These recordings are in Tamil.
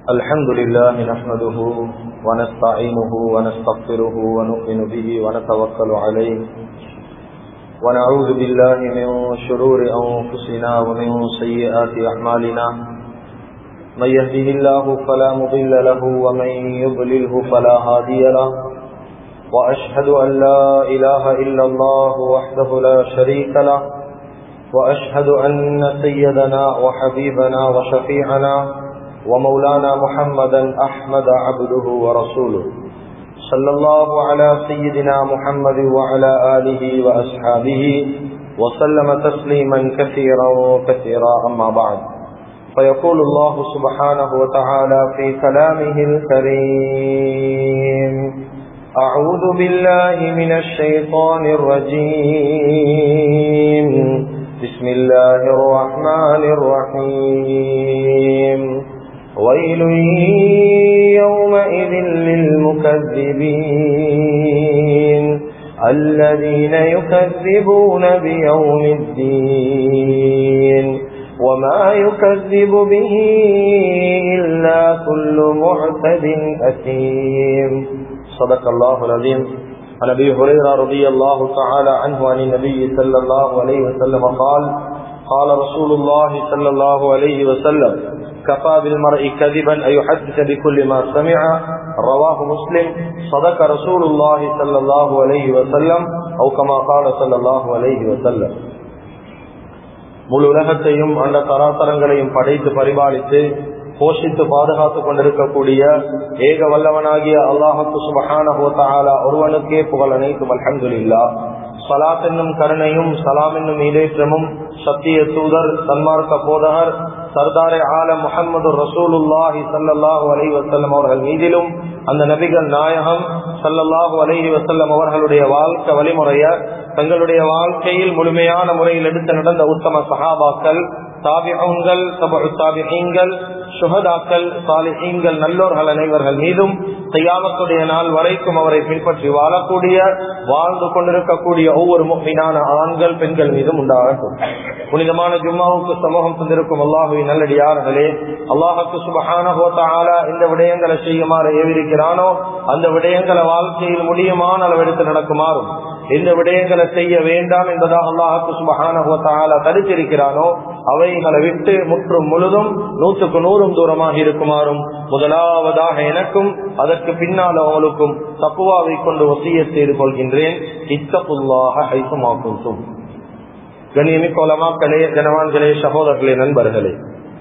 الحمد لله نحمده ونستعينه ونستغفره ونؤمن به ونتوكل عليه ونعوذ بالله من شرور أنفسنا ومن سيئات أعمالنا من يهده الله فلا مضل له ومن يضلله فلا هادي له وأشهد أن لا إله إلا الله وحده لا شريك له وأشهد أن سيدنا وحبيبنا وشفيعنا ومولانا محمدا أحمد عبده ورسوله صلى الله على سيدنا محمد وعلى آله وأصحابه وسلم تسليما كثيرا كثيرا أما بعد فيقول الله سبحانه وتعالى في كلامه الكريم أعوذ بالله من الشيطان الرجيم بسم الله الرحمن الرحيم ويل يومئذ للمكذبين الذين يكذبون بيوم الدين وما يكذب به إلا كل معتد أثيم صدق الله العظيم عن ابي هريره رضي الله تعالى عنه عن النبي صلى الله عليه وسلم قال قال رسول الله صلى الله عليه وسلم كفى بالمرء كذبا ان يحدث بكل ما سمع رواه مسلم صدق رسول الله صلى الله عليه وسلم او كما قال صلى الله عليه وسلم முழு உலகத்தையும் அந்த தராதரங்களையும் படைத்து பரிபாலித்து போஷித்து பாதுகாத்துக் கொண்டிருக்கக்கூடிய ஏக வல்லவனாகிய அல்லாஹத்து சுபஹான ஒருவனுக்கே புகழ் அனைத்தும் அல்ஹம்துல்லா சலாத் என்னும் கருணையும் சலாம் என்னும் ஈடேற்றமும் சத்திய தூதர் சன்மார்க்க போதகர் சர்தாரே ஆலம் முகமது ரசூலுல்லாஹி சல்லாஹூ அலி வசல்லம் அவர்கள் மீதிலும் அந்த நபிகள் நாயகம் சல்லல்லாஹு அலஹி வசல்லம் அவர்களுடைய வாழ்க்கை வழிமுறைய தங்களுடைய வாழ்க்கையில் முழுமையான முறையில் எடுத்து நடந்த உத்தம சஹாபாக்கள் தாபிகள் தாபிகள் சுகதாக்கள் சாலிஹீங்கள் நல்லோர்கள் அனைவர்கள் மீதும் கையாமத்துடைய நாள் வரைக்கும் அவரை பின்பற்றி வாழக்கூடிய வாழ்ந்து கொண்டிருக்கக்கூடிய ஒவ்வொரு மீனான ஆண்கள் பெண்கள் மீதும் உண்டாகட்டும் புனிதமான ஜும்மாவுக்கு சமூகம் தந்திருக்கும் அல்லாஹுவின் நல்லடியார்களே அல்லாஹுக்கு சுபகான இந்த விடயங்களை செய்யுமாறு ஏவிருக்கிறானோ அந்த விடயங்களை வாழ்க்கையில் முடியுமான அளவெடுத்து நடக்குமாறும் எந்த விடயங்களை செய்ய வேண்டாம் என்பதாக அல்லாஹுக்கு சுபகான தடுத்திருக்கிறானோ அவைகளை விட்டு முற்றும் முழுதும் நூற்றுக்கு நூறும் தூரமாக இருக்குமாறும் முதலாவதாக எனக்கும் அதற்கு பின்னால் அவங்களுக்கும் தப்புவாவை கொண்டு ஒசிய செய்து கொள்கின்றேன் இத்தப்புல்லாக ஐசுமாக்கும் கண்ணியமிக்க உலமாக்களே கனவான்களே சகோதரர்களே நண்பர்களே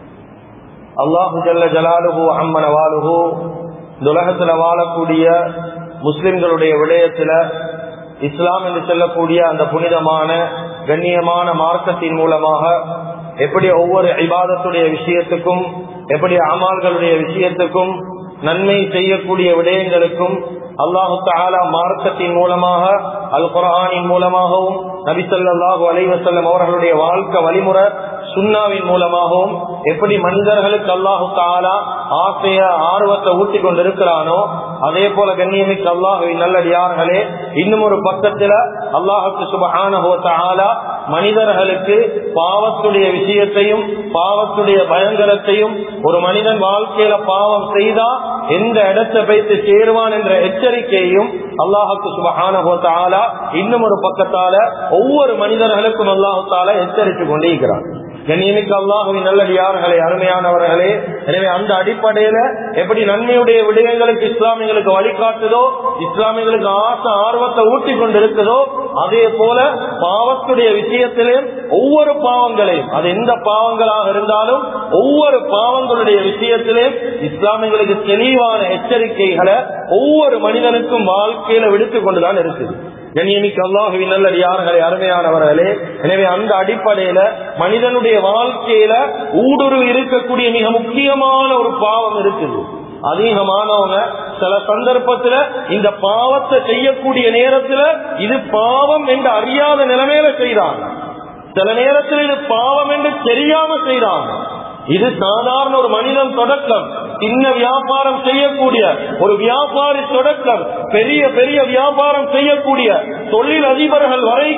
அல்லாஹு ஜல்ல ஜலாலுஹு அம்மன வாலுஹு உலகத்துல வாழக்கூடிய முஸ்லிம்களுடைய விடயத்துல இஸ்லாம் என்று சொல்லக்கூடிய அந்த புனிதமான கண்ணியமான மார்க்கத்தின் மூலமாக எப்படி ஒவ்வொரு ஐபாதத்துடைய விஷயத்துக்கும் எப்படி அமால்களுடைய விஷயத்துக்கும் நன்மை செய்யக்கூடிய விடயங்களுக்கும் அல்லாஹு தாலா மார்க்கத்தின் மூலமாக அல் குரானின் மூலமாகவும் நபிசல்லாஹு அலைவசல்லம் அவர்களுடைய வாழ்க்கை வழிமுறை சுண்ணாவின் மூலமாகவும் எப்படி மனிதர்களுக்கு அல்லாஹு தாலா ஆசைய ஆர்வத்தை ஊட்டி கொண்டிருக்கிறானோ அதே போல கண்ணியமிக்க அல்லாஹுவின் நல்லடியார்களே இன்னும் ஒரு பக்கத்துல அல்லாஹுக்கு சுபகான மனிதர்களுக்கு பாவத்துடைய விஷயத்தையும் பாவத்துடைய பயங்கரத்தையும் ஒரு மனிதன் வாழ்க்கையில பாவம் செய்தா எந்த இடத்தை வைத்து சேருவான் என்ற எச்சரிக்கையும் அல்லாஹுக்கு சுபகான இன்னும் ஒரு பக்கத்தால ஒவ்வொரு மனிதர்களுக்கும் அல்லாஹு தாலா எச்சரித்து கொண்டே இருக்கிறான் கண்ணியமிக்க அல்லாஹுவின் நல்லடியார்களே அருமையானவர்களே எனவே அந்த அடிப்படையில எப்படி நன்மையுடைய விடயங்களுக்கு இஸ்லாமியர்களுக்கு வழிகாட்டுதோ இஸ்லாமியர்களுக்கு ஆசை ஆர்வத்தை ஊட்டி கொண்டிருக்குதோ அதே போல பாவத்துடைய விஷயத்திலும் ஒவ்வொரு பாவங்களையும் அது எந்த பாவங்களாக இருந்தாலும் ஒவ்வொரு பாவங்களுடைய விஷயத்திலும் இஸ்லாமியர்களுக்கு தெளிவான எச்சரிக்கைகளை ஒவ்வொரு மனிதனுக்கும் வாழ்க்கையில விடுத்து கொண்டுதான் இருக்குது கண்ணியமிக்க அல்லாஹுவின் நல்லடியார்களே அருமையானவர்களே எனவே அந்த அடிப்படையில மனிதனுடைய வாழ்க்கையில ஊடுருவி இருக்கக்கூடிய மிக முக்கியமான ஒரு பாவம் இருக்குது அதிகமானவங்க சில சந்தர்ப்பத்துல இந்த பாவத்தை செய்யக்கூடிய நேரத்துல இது பாவம் என்று அறியாத நிலைமையில செய்றாங்க சில நேரத்தில் இது பாவம் என்று தெரியாம செய்றாங்க இது சாதாரண ஒரு மனிதன் தொடக்கம் சின்ன வியாபாரம் செய்யக்கூடிய ஒரு வியாபாரி தொடக்கம் பெரிய பெரிய வியாபாரம் செய்யக்கூடிய தொழில் அதிபர்கள் வரைக்கும்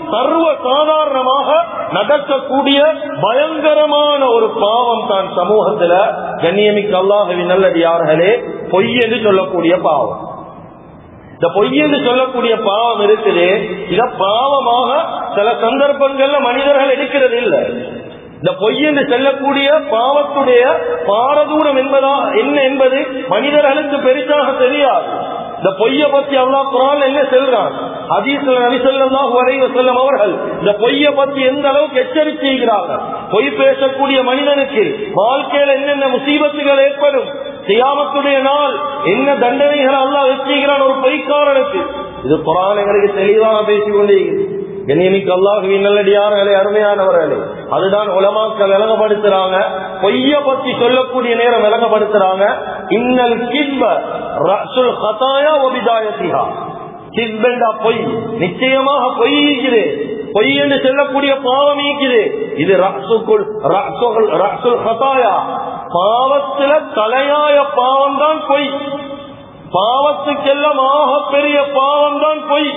சர்வ சாதாரணமாக நடக்கக்கூடிய பயங்கரமான ஒரு பாவம் தான் சமூகத்துல கண்ணியமிக்க அல்லாஹுவின் நல்லடியார்களே பொய் என்று சொல்லக்கூடிய பாவம் இந்த பொய் என்று சொல்லக்கூடிய பாவம் இருக்குது இத பாவமாக சில சந்தர்ப்பங்கள்ல மனிதர்கள் எடுக்கிறது இல்லை இந்த பொய் என்று செல்லக்கூடிய பாவத்துடைய பாரதூரம் என்பதா என்ன என்பது மனிதர்களுக்கு பெரிதாக தெரியாது இந்த பொய்ய பத்தி அல்லா குரான் என்ன செல்றான் ஹதீஸ்ல நபி ஸல்லல்லாஹு அலைஹி வஸல்லம் அவர்கள் இந்த பொய்ய பத்தி எந்த அளவுக்கு எச்சரிக்கிறார்கள் பொய் பேசக்கூடிய மனிதனுக்கு வாழ்க்கையில என்னென்ன முசீபத்துகள் ஏற்படும் சியாமத்துடைய நாள் என்ன தண்டனைகள் அல்லாஹ் வச்சுக்கிறான் ஒரு பொய்க்காரனுக்கு இது குரான் எங்களுக்கு தெளிவாக பேசிக் கொண்டே கண்ணியமிக்கு அல்லாஹுவின் நல்லடியார்களே அருமையானவர்களே அதுதான் உலமாக்கள் விளங்கப்படுத்துறாங்க பொய்ய பத்தி சொல்லக்கூடிய நேரம் விளங்கப்படுத்துறாங்க இன்னல் கிஸ்ப ரசுல் ஹதாயா ஒபிதாயத்திஹா கிஸ்பெண்டா பொய் நிச்சயமாக பொய் இருக்குது பொய் என்று சொல்லக்கூடிய பாவம் இருக்குது இது ரசுக்குள் ரசுல் ரசுல் ஹதாயா பாவத்துல தலையாய பாவம் தான் பொய் பாவத்துக்கெல்லாம் ஆக பெரிய பாவம் தான் பொய்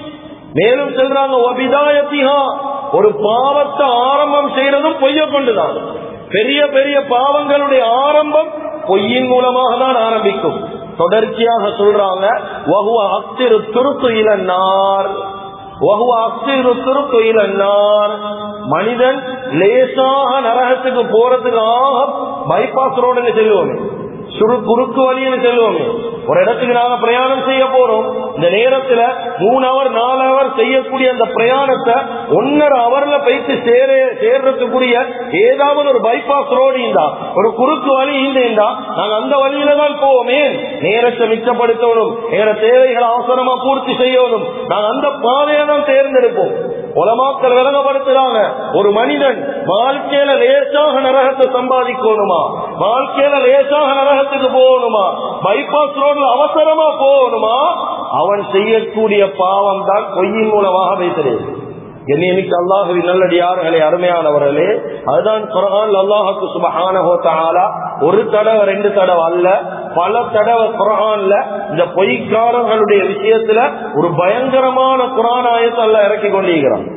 மேலும் சொல்றாங்க ஒபிதாயத்திஹா ஒரு பாவத்தை ஆரம்பம் செய்யறதும் பொய்ய கொண்டுதான் பெரிய பெரிய பாவங்களுடைய ஆரம்பம் பொய்யின் மூலமாக தான் ஆரம்பிக்கும் தொடர்ச்சியாக சொல்றாங்க வகுவ அக்திரு துருத்து இளநார் வகுவ அக்திரு துருத்து இளநார் மனிதன் லேசாக நரகத்துக்கு போறதுக்கு ஆக பைபாஸ் ரோடுன்னு செல்லுவோமே சுரு குறுக்கு வழின்னு செல்வோமே ஒரு இடத்துக்கு நாங்க பிரயாணம் செய்ய போறோம் இந்த நேரத்துல மூணு அவர் நாலு அவர் செய்யக்கூடிய அந்த பிரயாணத்தை ஒன்னரை அவர்ல போயிட்டு சேர சேர்றதுக்குரிய ஏதாவது ஒரு பைபாஸ் ரோடு இருந்தா ஒரு குறுக்கு வழி இருந்தா நாங்க அந்த வழியில தான் போவோமே நேரத்தை மிச்சப்படுத்தணும் நேர தேவைகளை அவசரமா பூர்த்தி செய்யணும் நாங்க அந்த பாதையை தான் தேர்ந்தெடுப்போம் உலமாக்கள் விளங்கப்படுத்துறாங்க ஒரு மனிதன் வாழ்க்கையில லேசாக நரகத்தை சம்பாதிக்கணுமா வாழ்க்கையில லேசாக நரகத்துக்கு போகணுமா பைபாஸ் ரோட்ல அவசரமா போகணுமா அவன் செய்யக்கூடிய பாவம் தான் பொய்யின் மூலமாக வைத்திருக்கிறது என்னைக்கு அல்லாஹுவி நல்லடியார்களே அருமையானவர்களே அதுதான் குரான் அல்லாஹுக்கு சுபஹானஹோ தஆலா ஒரு தடவை ரெண்டு தடவை அல்ல பல தடவை குரான்ல இந்த பொய்க்காரர்களுடைய விஷயத்துல ஒரு பயங்கரமான குரான் ஆயத்தை அல்ல இறக்கி கொண்டிருக்கிறான்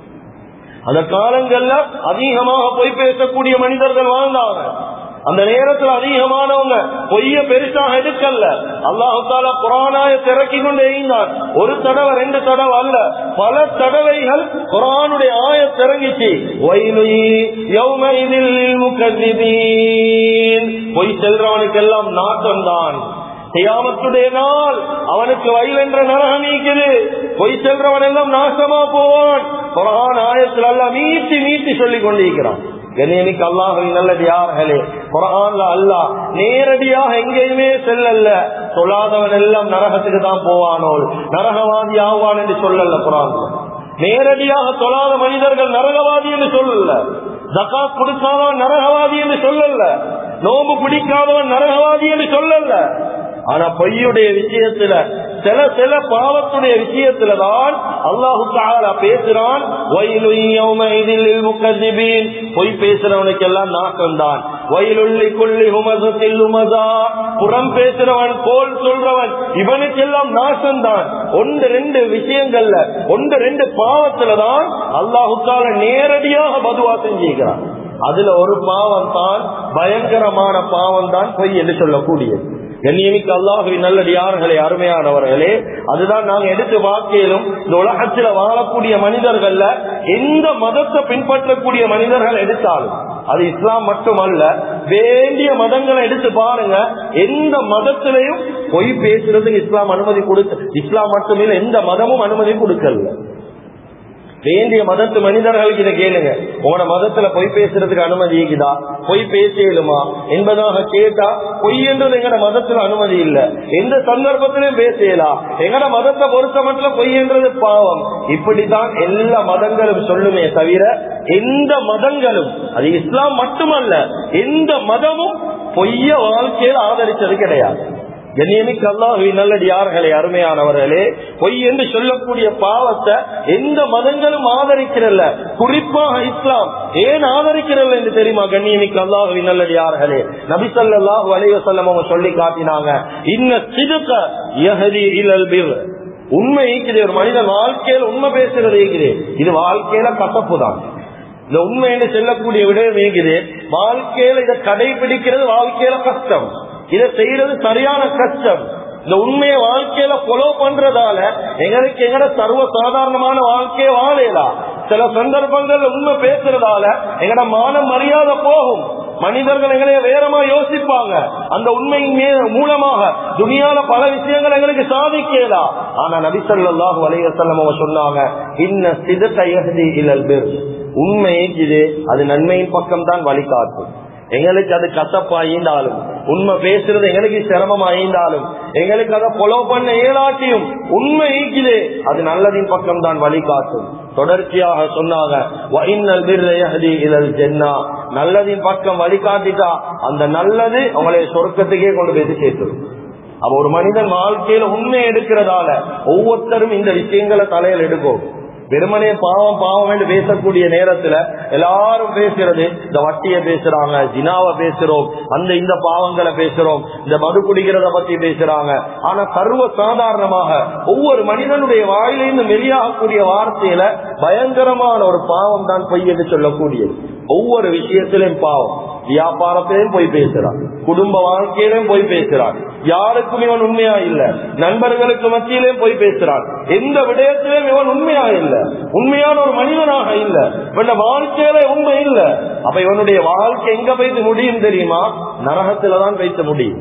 அந்த காலங்கள்ல அதிகமாக பொய் பேசக்கூடிய மனிதர்கள் வாழ்ந்தாங்க அந்த நேரத்தில் அதிகமானவங்க பொய்ய பெருசாக எடுக்கல அல்லாஹு தாலா குரானாய திறக்கி கொண்டே இருந்தான் ஒரு தடவை ரெண்டு தடவை அல்ல பல தடவைகள் குரானுடைய ஆய திறங்கிச்சு பொய் செல்றவனுக்கெல்லாம் நாட்டம் தான் செய்யாமத்துடைய நாள் அவனுக்கு வயல் என்ற நரகம் நீக்குது பொய் செல்றவன் எல்லாம் நாசமா போவான் குரான் ஆயத்தில் எல்லாம் மீட்டி மீட்டி சொல்லிக் கொண்டிருக்கிறான் கண்ணியமிக்கு அல்லாஹின் நல்லது யார்களே குரான்ல அல்லா நேரடியாக எங்கேயுமே செல்லல்ல சொல்லாதவன் எல்லாம் நரகத்துக்கு தான் போவானோல் நரகவாதி ஆவான் என்று சொல்லல குரான் நேரடியாக தொழாத மனிதர்கள் நரகவாதி என்று சொல்லல ஜக்காத் கொடுக்காதவன் நரகவாதி என்று சொல்லல நோம்பு பிடிக்காதவன் நரகவாதி என்று சொல்லல ஆனா பொய்யுடைய விஷயத்துல சில சில பாவத்துடைய விஷயத்துல தான் அல்லாஹு தாலா பேசுறான் பொய் பேசுறவனுக்கு எல்லாம் நாட்டம் தான் வயலுள்ளி கொள்ளி உமசத்தில் உமதா புறம் பேசுறவன் கோல் சொல்றவன் இவனுக்கெல்லாம் நாசம் தான் ஒன்று ரெண்டு விஷயங்கள்ல ஒன்று ரெண்டு பாவத்துல தான் அல்லாஹு தாலா நேரடியாக பதுவா செஞ்சுக்கிறான் அதுல ஒரு பாவம் தான் பயங்கரமான பாவம் தான் பொய் என்று சொல்லக்கூடியது கண்ணியமிக்கு அல்லாஹுவின் நல்லடியார்களே அருமையானவர்களே அதுதான் நாங்க எடுத்து வாக்கியிலும் இந்த உலகத்துல வாழக்கூடிய மனிதர்கள்ல எந்த மதத்தை பின்பற்றக்கூடிய மனிதர்கள் எடுத்தாலும் அது இஸ்லாம் மட்டுமல்ல வேண்டிய மதங்களை எடுத்து பாருங்க எந்த மதத்திலையும் பொய் பேசுறதுக்கு இஸ்லாம் அனுமதி கொடுக்க இஸ்லாம் மட்டுமில்ல எந்த மதமும் அனுமதி கொடுக்கல வேண்டிய மதத்து மனிதர்களுக்கு இதை கேளுங்க உங்களோட மதத்துல பொய் பேசுறதுக்கு அனுமதி இருக்குதா பொய் பேசியலுமா என்பதாக கேட்டா பொய் என்றது எங்கட மதத்துல அனுமதி இல்ல எந்த சந்தர்ப்பத்திலும் பேசலாம் எங்கட மதத்தை பொறுத்த மட்டும் பொய் என்றது பாவம் இப்படித்தான் எல்லா மதங்களும் சொல்லுமே தவிர எந்த மதங்களும் அது இஸ்லாம் மட்டுமல்ல எந்த மதமும் பொய்ய வாழ்க்கையில் ஆதரிச்சது கிடையாது கண்ணியமிக்கு அல்லாஹுவி நல்லடியார்களே அருமையானவர்களே பொய் என்று சொல்லக்கூடிய பாவத்தை எந்த மதங்களும் ஆதரிக்கிறல்ல குறிப்பாக இஸ்லாம் ஏன் ஆதரிக்கிறல்ல என்று தெரியுமா கண்ணியமிக்கு அல்லாஹுவி நல்லடியார்களே நபிசல்லாஹு அலைவசல்லம் அவங்க சொல்லி காட்டினாங்க இன்ன சிதுக்க யஹதி இலல் பிர் உண்மை ஈக்குது ஒரு மனிதன் வாழ்க்கையில உண்மை பேசுறது ஈக்குது இது வாழ்க்கையில கசப்பு தான் இந்த உண்மை என்று செல்லக்கூடிய விடயம் ஈக்குது வாழ்க்கையில இதை கடைபிடிக்கிறது வாழ்க்கையில கஷ்டம் இதை செய்யறது சரியான கஷ்டம் இந்த உண்மையை வாழ்க்கையில ஃபாலோ பண்றதால எங்களுக்கு எங்கட சர்வ சாதாரணமான வாழ்க்கையை வாழலாம் சில சந்தர்ப்பங்கள்ல உண்மை பேசுறதால எங்கட மான மரியாதை போகும் மனிதர்கள் எங்களை வேறமா யோசிப்பாங்க அந்த உண்மையின் மீ- மூலமாக துணியால பல விஷயங்கள் எங்களுக்கு சாதிக்கலாம் ஆனா நபிசல்லாஹு அலைவசல்லம் அவங்க சொன்னாங்க இன்ன சிதத்தையதி இலல் பெர் உண்மை இது அது நன்மையின் பக்கம் தான் வழிகாட்டும் எங்களுக்கு அது கசப்பாயிருந்தாலும் உண்மை பேசுறது எங்களுக்கு சிரமமாயிருந்தாலும் எங்களுக்கு அதை ஃபாலோ பண்ண இயலாட்டியும் உண்மை ஈக்குது அது நல்லதின் பக்கம் தான் வழிகாட்டும் தொடர்ச்சியாக சொன்னாங்க "வஇன்னல் பிர்ர யஹ்தி இலல் ஜன்னா." நல்லதின் பக்கம் வழிகாட்டிட்டா அந்த நல்லது அவங்களை சொர்க்கத்துக்கே கொண்டு போய் சேர்த்துடும் அப்ப ஒரு மனிதன் வாழ்க்கையில உண்மை எடுக்கிறதால ஒவ்வொருத்தரும் இந்த விஷயங்களை தலையில் எடுக்கும் வெறுமனே பாவம் பாவம் என்று பேசக்கூடிய நேரத்துல எல்லாரும் பேசுறது இந்த வட்டியை பேசுறாங்க ஜினாவை பேசுறோம் அந்த இந்த பாவங்களை பேசுறோம் இந்த மது குடிக்கிறத பத்தி பேசுறாங்க ஆனா சர்வ சாதாரணமாக ஒவ்வொரு மனிதனுடைய வாயிலிருந்து வெளியாகக்கூடிய வார்த்தையில பயங்கரமான ஒரு பாவம் தான் பொய் என்று சொல்லக்கூடியது ஒவ்வொரு விஷயத்திலும் பாவம் வியாபாரத்திலையும் போய் பேசுறான் குடும்ப வாழ்க்கையிலும் போய் பேசுறான் யாருக்கும் இவன் உண்மையா இல்ல நண்பர்களுக்கு மத்தியிலும் போய் பேசுறான் எந்த விடயத்திலும் இவன் உண்மையா இல்ல உண்மையான ஒரு மனிதனாக இல்ல இவன் வாழ்க்கையில உண்மை இல்ல அப்ப இவனுடைய வாழ்க்கை எங்க வைத்து முடியும் தெரியுமா நரகத்துலதான் வைத்து முடியும்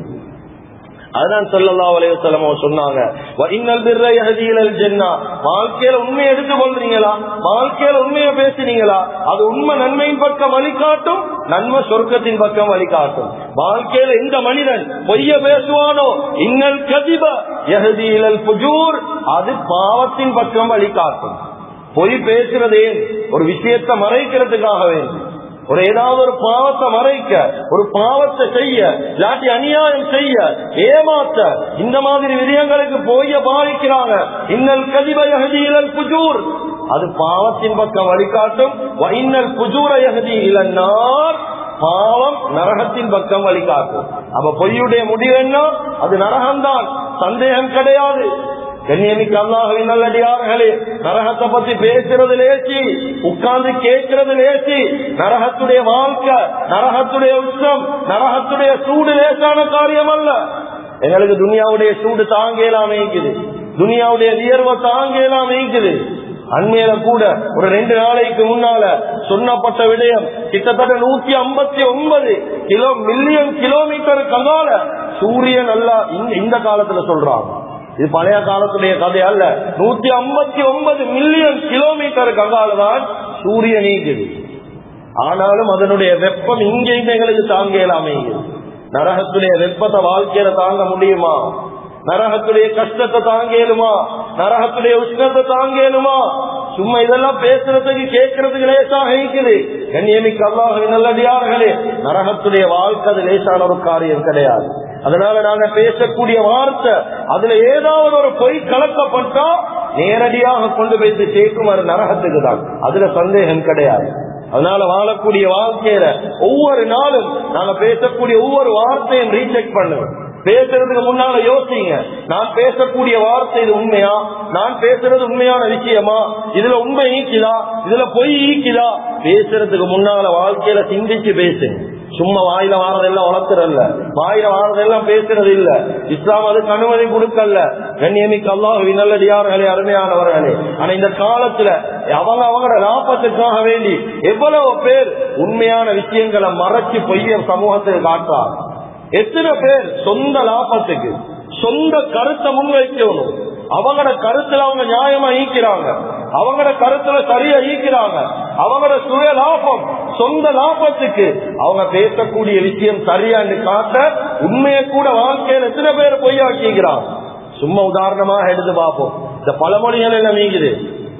அதுதான் சொல்லல்லா அலைவசலம் சொன்னாங்க "வ இன்னல் பிர்ர யஹ்தி இலல் ஜன்னா." வாழ்க்கையில உண்மையை எடுத்து கொள்றீங்களா வாழ்க்கையில உண்மையை பேசுறீங்களா அது உண்மை நன்மையின் பக்கம் வழிகாட்டும் நன்மை சொர்க்கத்தின் பக்கம் வழிகாட்டும் வாழ்க்கையில இந்த மனிதன் பொய்ய பேசுவானோ இன்னல் கதிப யஹ்தி இலல் புஜூர் அது பாவத்தின் பக்கம் வழிகாட்டும் பொய் பேசுறதே ஒரு விஷயத்தை மறைக்கிறதுக்காக வேண்டும் ஒரு ஏதாவது ஒரு பாவத்தை மறைக்க ஒரு பாவத்தை செய்ய இல்லாட்டி அநியாயம் செய்ய ஏமாத்த இந்த மாதிரி விடயங்களுக்கு போய பாதிக்கிறாங்க இன்னல் கதிபயகதி இலல் புஜூர் அது பாவத்தின் பக்கம் வழிகாட்டும் வ இன்னல் புஜூர யகதி இலன்னார் பாவம் நரகத்தின் பக்கம் வழிகாட்டும் அப்ப பொய்யுடைய முடிவு என்ன அது நரகம்தான் சந்தேகம் கிடையாது கண்ணியமிக்கு அல்லாஹுவின் நல்லடியார்களே நரகத்தை பத்தி பேசுறது லேசி உட்கார்ந்து கேட்கறது லேசி நரகத்துடைய வாழ்க்கை நரகத்துடைய உச்சம் நரகத்துடைய சூடு லேசான காரியம் அல்ல எங்களுக்கு துனியாவுடைய சூடு தாங்கலாம் இருக்குது துனியாவுடைய வியர்வை தாங்கலாம் இருக்குது அண்மையில கூட ஒரு ரெண்டு நாளைக்கு முன்னால சொன்னப்பட்ட விடயம் கிட்டத்தட்ட நூத்தி ஐம்பத்தி ஒன்பது கிலோ மில்லியன் கிலோமீட்டர் கங்கால சூரியன் அல்ல இந்த- இந்த காலத்துல சொல்றாங்க இது பழைய காலத்துடைய கதை அல்ல நூத்தி ஐம்பத்தி ஒன்பது மில்லியன் கிலோமீட்டர் கங்கால தான் சூரியன் நீக்குது ஆனாலும் அதனுடைய வெப்பம் இங்கேயும் எங்களுக்கு தாங்க இயலாமை நரகத்துடைய வெப்பத்தை வாழ்க்கையில தாங்க முடியுமா நரகத்துடைய கஷ்டத்தை தாங்கேலுமா நரகத்துடைய உஷ்ணத்தை தாங்கேலுமா சும்மா இதெல்லாம் பேசுறதுக்கு கேட்கறதுக்கு லேசாக இருக்குது கண்ணியமிக்கு அல்லாஹ் நல்லடியார்களே நரகத்துடைய வாழ்க்கை அது லேசான ஒரு காரியம் கிடையாது அதனால நாங்க பேசக்கூடிய வார்த்தை அதுல ஏதாவது ஒரு பொய் கலக்கப்பட்டா நேரடியாக கொண்டு போய் சேர்க்கும் அது நரகத்துக்கு தான் அதுல சந்தேகம் கிடையாது அதனால வாழக்கூடிய வாழ்க்கையில ஒவ்வொரு நாளும் நாங்க பேசக்கூடிய ஒவ்வொரு வார்த்தையும் ரீசெக் பண்ணுவோம் பேசுறதுக்கு முன்னால யோசிங்க நான் பேசக்கூடிய வார்த்தை இது உண்மையா நான் பேசுறது உண்மையான விஷயமா இதுல உண்மை ஈக்குதா இதுல பொய் ஈக்குதா பேசுறதுக்கு முன்னால வாழ்க்கையில சிந்திச்சு பேசுங்க சும்மா வாயில வாரதெல்லாம் வளர்த்துறல்ல வாயில வாரதெல்லாம் பேசுறது இல்ல இஸ்லாம் அதுக்கு அனுமதி கொடுக்கல கண்ணியமிக்கு அல்லாஹ் நல்லடியார்களே அருமையானவர்களே ஆனா இந்த காலத்துல அவங்க அவங்களோட லாபத்துக்காக வேண்டி எவ்வளவு பேர் உண்மையான விஷயங்களை மறைச்சு பொய்ய சமூகத்துக்கு காட்டுறாங்க எத்தனை பேர் சொந்த லாபத்துக்கு சொந்த கருத்தை முன்வைக்கணும் அவங்களோட கருத்துல அவங்க நியாயமா ஈக்கிறாங்க அவங்களோட கருத்துல சரியா ஈக்கிறாங்க அவங்களோட சுய லாபம் சொந்த லாபத்துக்கு அவங்க பேசக்கூடிய விஷயம் சரியான்னு காட்ட உண்மையை கூட வாழ்க்கையில எத்தனை பேர் பொய்யாக்கிக்கிறாங்க சும்மா உதாரணமாக எடுத்து பார்ப்போம் இந்த பழமொழிகள் என்ன நீங்குது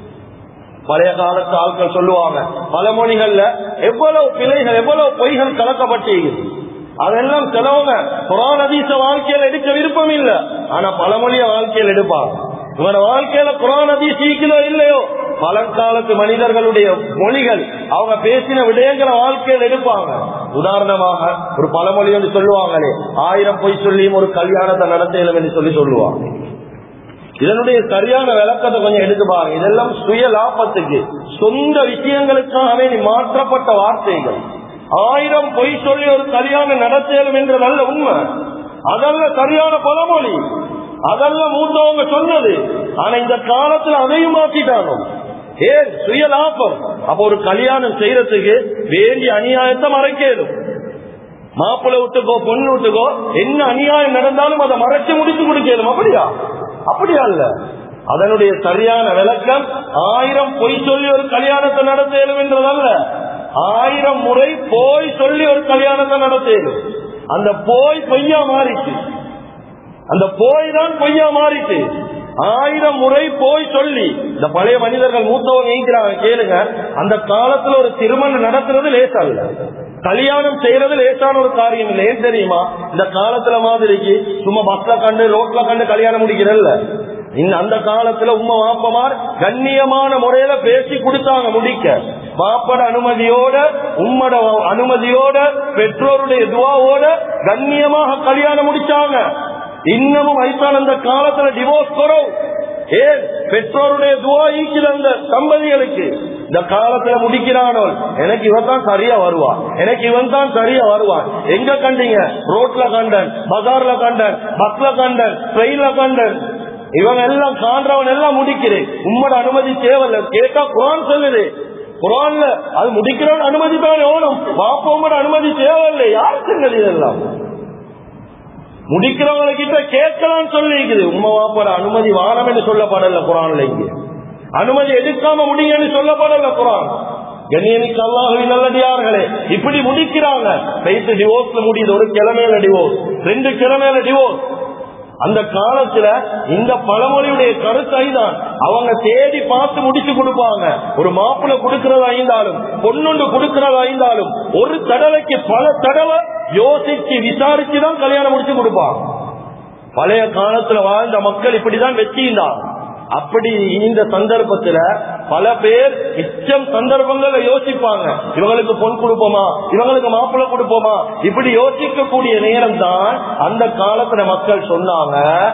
பழைய காலத்து ஆட்கள் சொல்லுவாங்க பழமொழிகள்ல எவ்வளவு பிழைகள் எவ்வளவு பொய்கள் கலக்கப்பட்டிருக்குது அதெல்லாம் சிலவங்க குரான் அதீச வாழ்க்கையில எடுக்க விருப்பம் இல்ல ஆனா பழமொழிய வாழ்க்கையில் எடுப்பாங்க இவன வாழ்க்கையில குரான் அதீஸ் ஈக்குதோ இல்லையோ பழங்காலத்து மனிதர்களுடைய மொழிகள் அவங்க பேசின விடயங்களை வாழ்க்கையில் எடுப்பாங்க உதாரணமாக ஒரு பழமொழி வந்து சொல்லுவாங்களே ஆயிரம் பொய் சொல்லியும் ஒரு கல்யாணத்தை நடத்தலும் என்று சொல்லி சொல்லுவாங்க இதனுடைய சரியான விளக்கத்தை கொஞ்சம் எடுத்து பாருங்க இதெல்லாம் சுய லாபத்துக்கு சொந்த விஷயங்களுக்காகவே நீ மாற்றப்பட்ட வார்த்தைகள் ஆயிரம் பொய் சொல்லி ஒரு கல்யாணம் நடத்தலும் என்ற நல்ல உண்மை அதல்ல சரியான பழமொழி அதல்ல மூத்தவங்க சொன்னது ஆனா இந்த காலத்துல அதையும் மாத்திட்டாங்க ஏன் சுய லாபம் அப்ப ஒரு கல்யாணம் செய்யறதுக்கு வேண்டிய அநியாயத்தை மறைக்கலும் மாப்பிள்ளை விட்டுக்கோ பொண்ணு விட்டுக்கோ என்ன அநியாயம் நடந்தாலும் அதை மறைச்சு முடிச்சு கொடுக்கலும் அப்படியா அப்படியா இல்ல அதனுடைய சரியான விளக்கம் ஆயிரம் பொய் சொல்லி ஒரு கல்யாணத்தை நடத்தலும் என்றதல்ல ஆயிரம் முறை போய் சொல்லி ஒரு கல்யாணத்தை நடத்தலும் அந்த போய் பொய்யா மாறிச்சு அந்த போய் தான் பொய்யா மாறிச்சு ஆயிரம் முறை போய் சொல்லி இந்த பழைய மனிதர்கள் மூத்தவங்க நீங்கிறாங்க கேளுங்க அந்த காலத்துல ஒரு திருமணம் நடத்துறது லேசா இல்ல கல்யாணம் செய்யறது லேசான ஒரு காரியம் இல்லை ஏன் தெரியுமா இந்த காலத்துல மாதிரிக்கு சும்மா பஸ்ல கண்டு ரோட்ல கண்டு கல்யாணம் முடிக்கிறல்ல இந்த அந்த காலத்துல உம்ம வாப்பமார் கண்ணியமான முறையில பேசி கொடுத்தாங்க முடிக்க மாப்பட அனுமதியோட உம்மட அனுமதியோட பெற்றோருடைய துவாவோட கண்ணியமாக கல்யாணம் முடிச்சாங்க இன்னமும் வயசான அந்த காலத்துல டிவோர்ஸ் குறவு ஏன் பெற்றோருடைய துவா ஈக்கிற அந்த தம்பதிகளுக்கு இந்த காலத்துல முடிக்கிறானோ எனக்கு இவன் தான் சரியா வருவான் எனக்கு இவன் தான் சரியா வருவான் எங்க கண்டீங்க ரோட்ல கண்டன் பஜார்ல கண்டன் பஸ்ல கண்டன் ட்ரெயின்ல கண்டன் இவன் எல்லாம் காண்றவன் எல்லாம் முடிக்கிறேன் உம்மோட அனுமதி தேவையில்ல கேட்டா குரான் சொல்லுது குரான்ல அது முடிக்கிறவன் அனுமதி தான் எவனும் பாப்போமோட அனுமதி தேவையில்லை யார் சொன்னது இதெல்லாம் முடிக்கிறவங்க கிட்ட கேட்கலாம் சொல்லிக்குது உண்மை வாப்பட அனுமதி வானம் என்று சொல்லப்படல குரான்ல இங்க அனுமதி எடுக்காம முடியும்னு சொல்லப்படல குரான் கண்ணியமிக்கு அல்லாஹுவின் நல்லடியார்களே இப்படி முடிக்கிறாங்க பேசி டிவோர்ஸ்ல முடியுது ஒரு கிழமையில டிவோர்ஸ் ரெண்டு கிழமையில டிவோர்ஸ் அந்த காலத்துல இந்த பழமொழியுடைய கருத்தை தான் அவங்க தேடி பார்த்து முடிச்சு கொடுப்பாங்க ஒரு மாப்பிள்ள கொடுக்கறதா இருந்தாலும் பொண்ணுண்டு கொடுக்கறதா இருந்தாலும் ஒரு தடவைக்கு பல தடவை யோசிச்சு விசாரிச்சு தான் கல்யாணம் முடிச்சு கொடுப்பாங்க பழைய காலத்துல வாழ்ந்த மக்கள் இப்படிதான் வச்சிருந்தாங்க அப்படி இந்த சந்தர்ப்பத்துல பல பேர் மிச்சம் சந்தர்ப்பங்கள்ல யோசிப்பாங்க இவங்களுக்கு பொன் கொடுப்போமா இவங்களுக்கு மாப்பிள்ளை கொடுப்போமா இப்படி யோசிக்கக்கூடிய நேரம் தான் அந்த காலத்துல மக்கள் சொன்னாங்க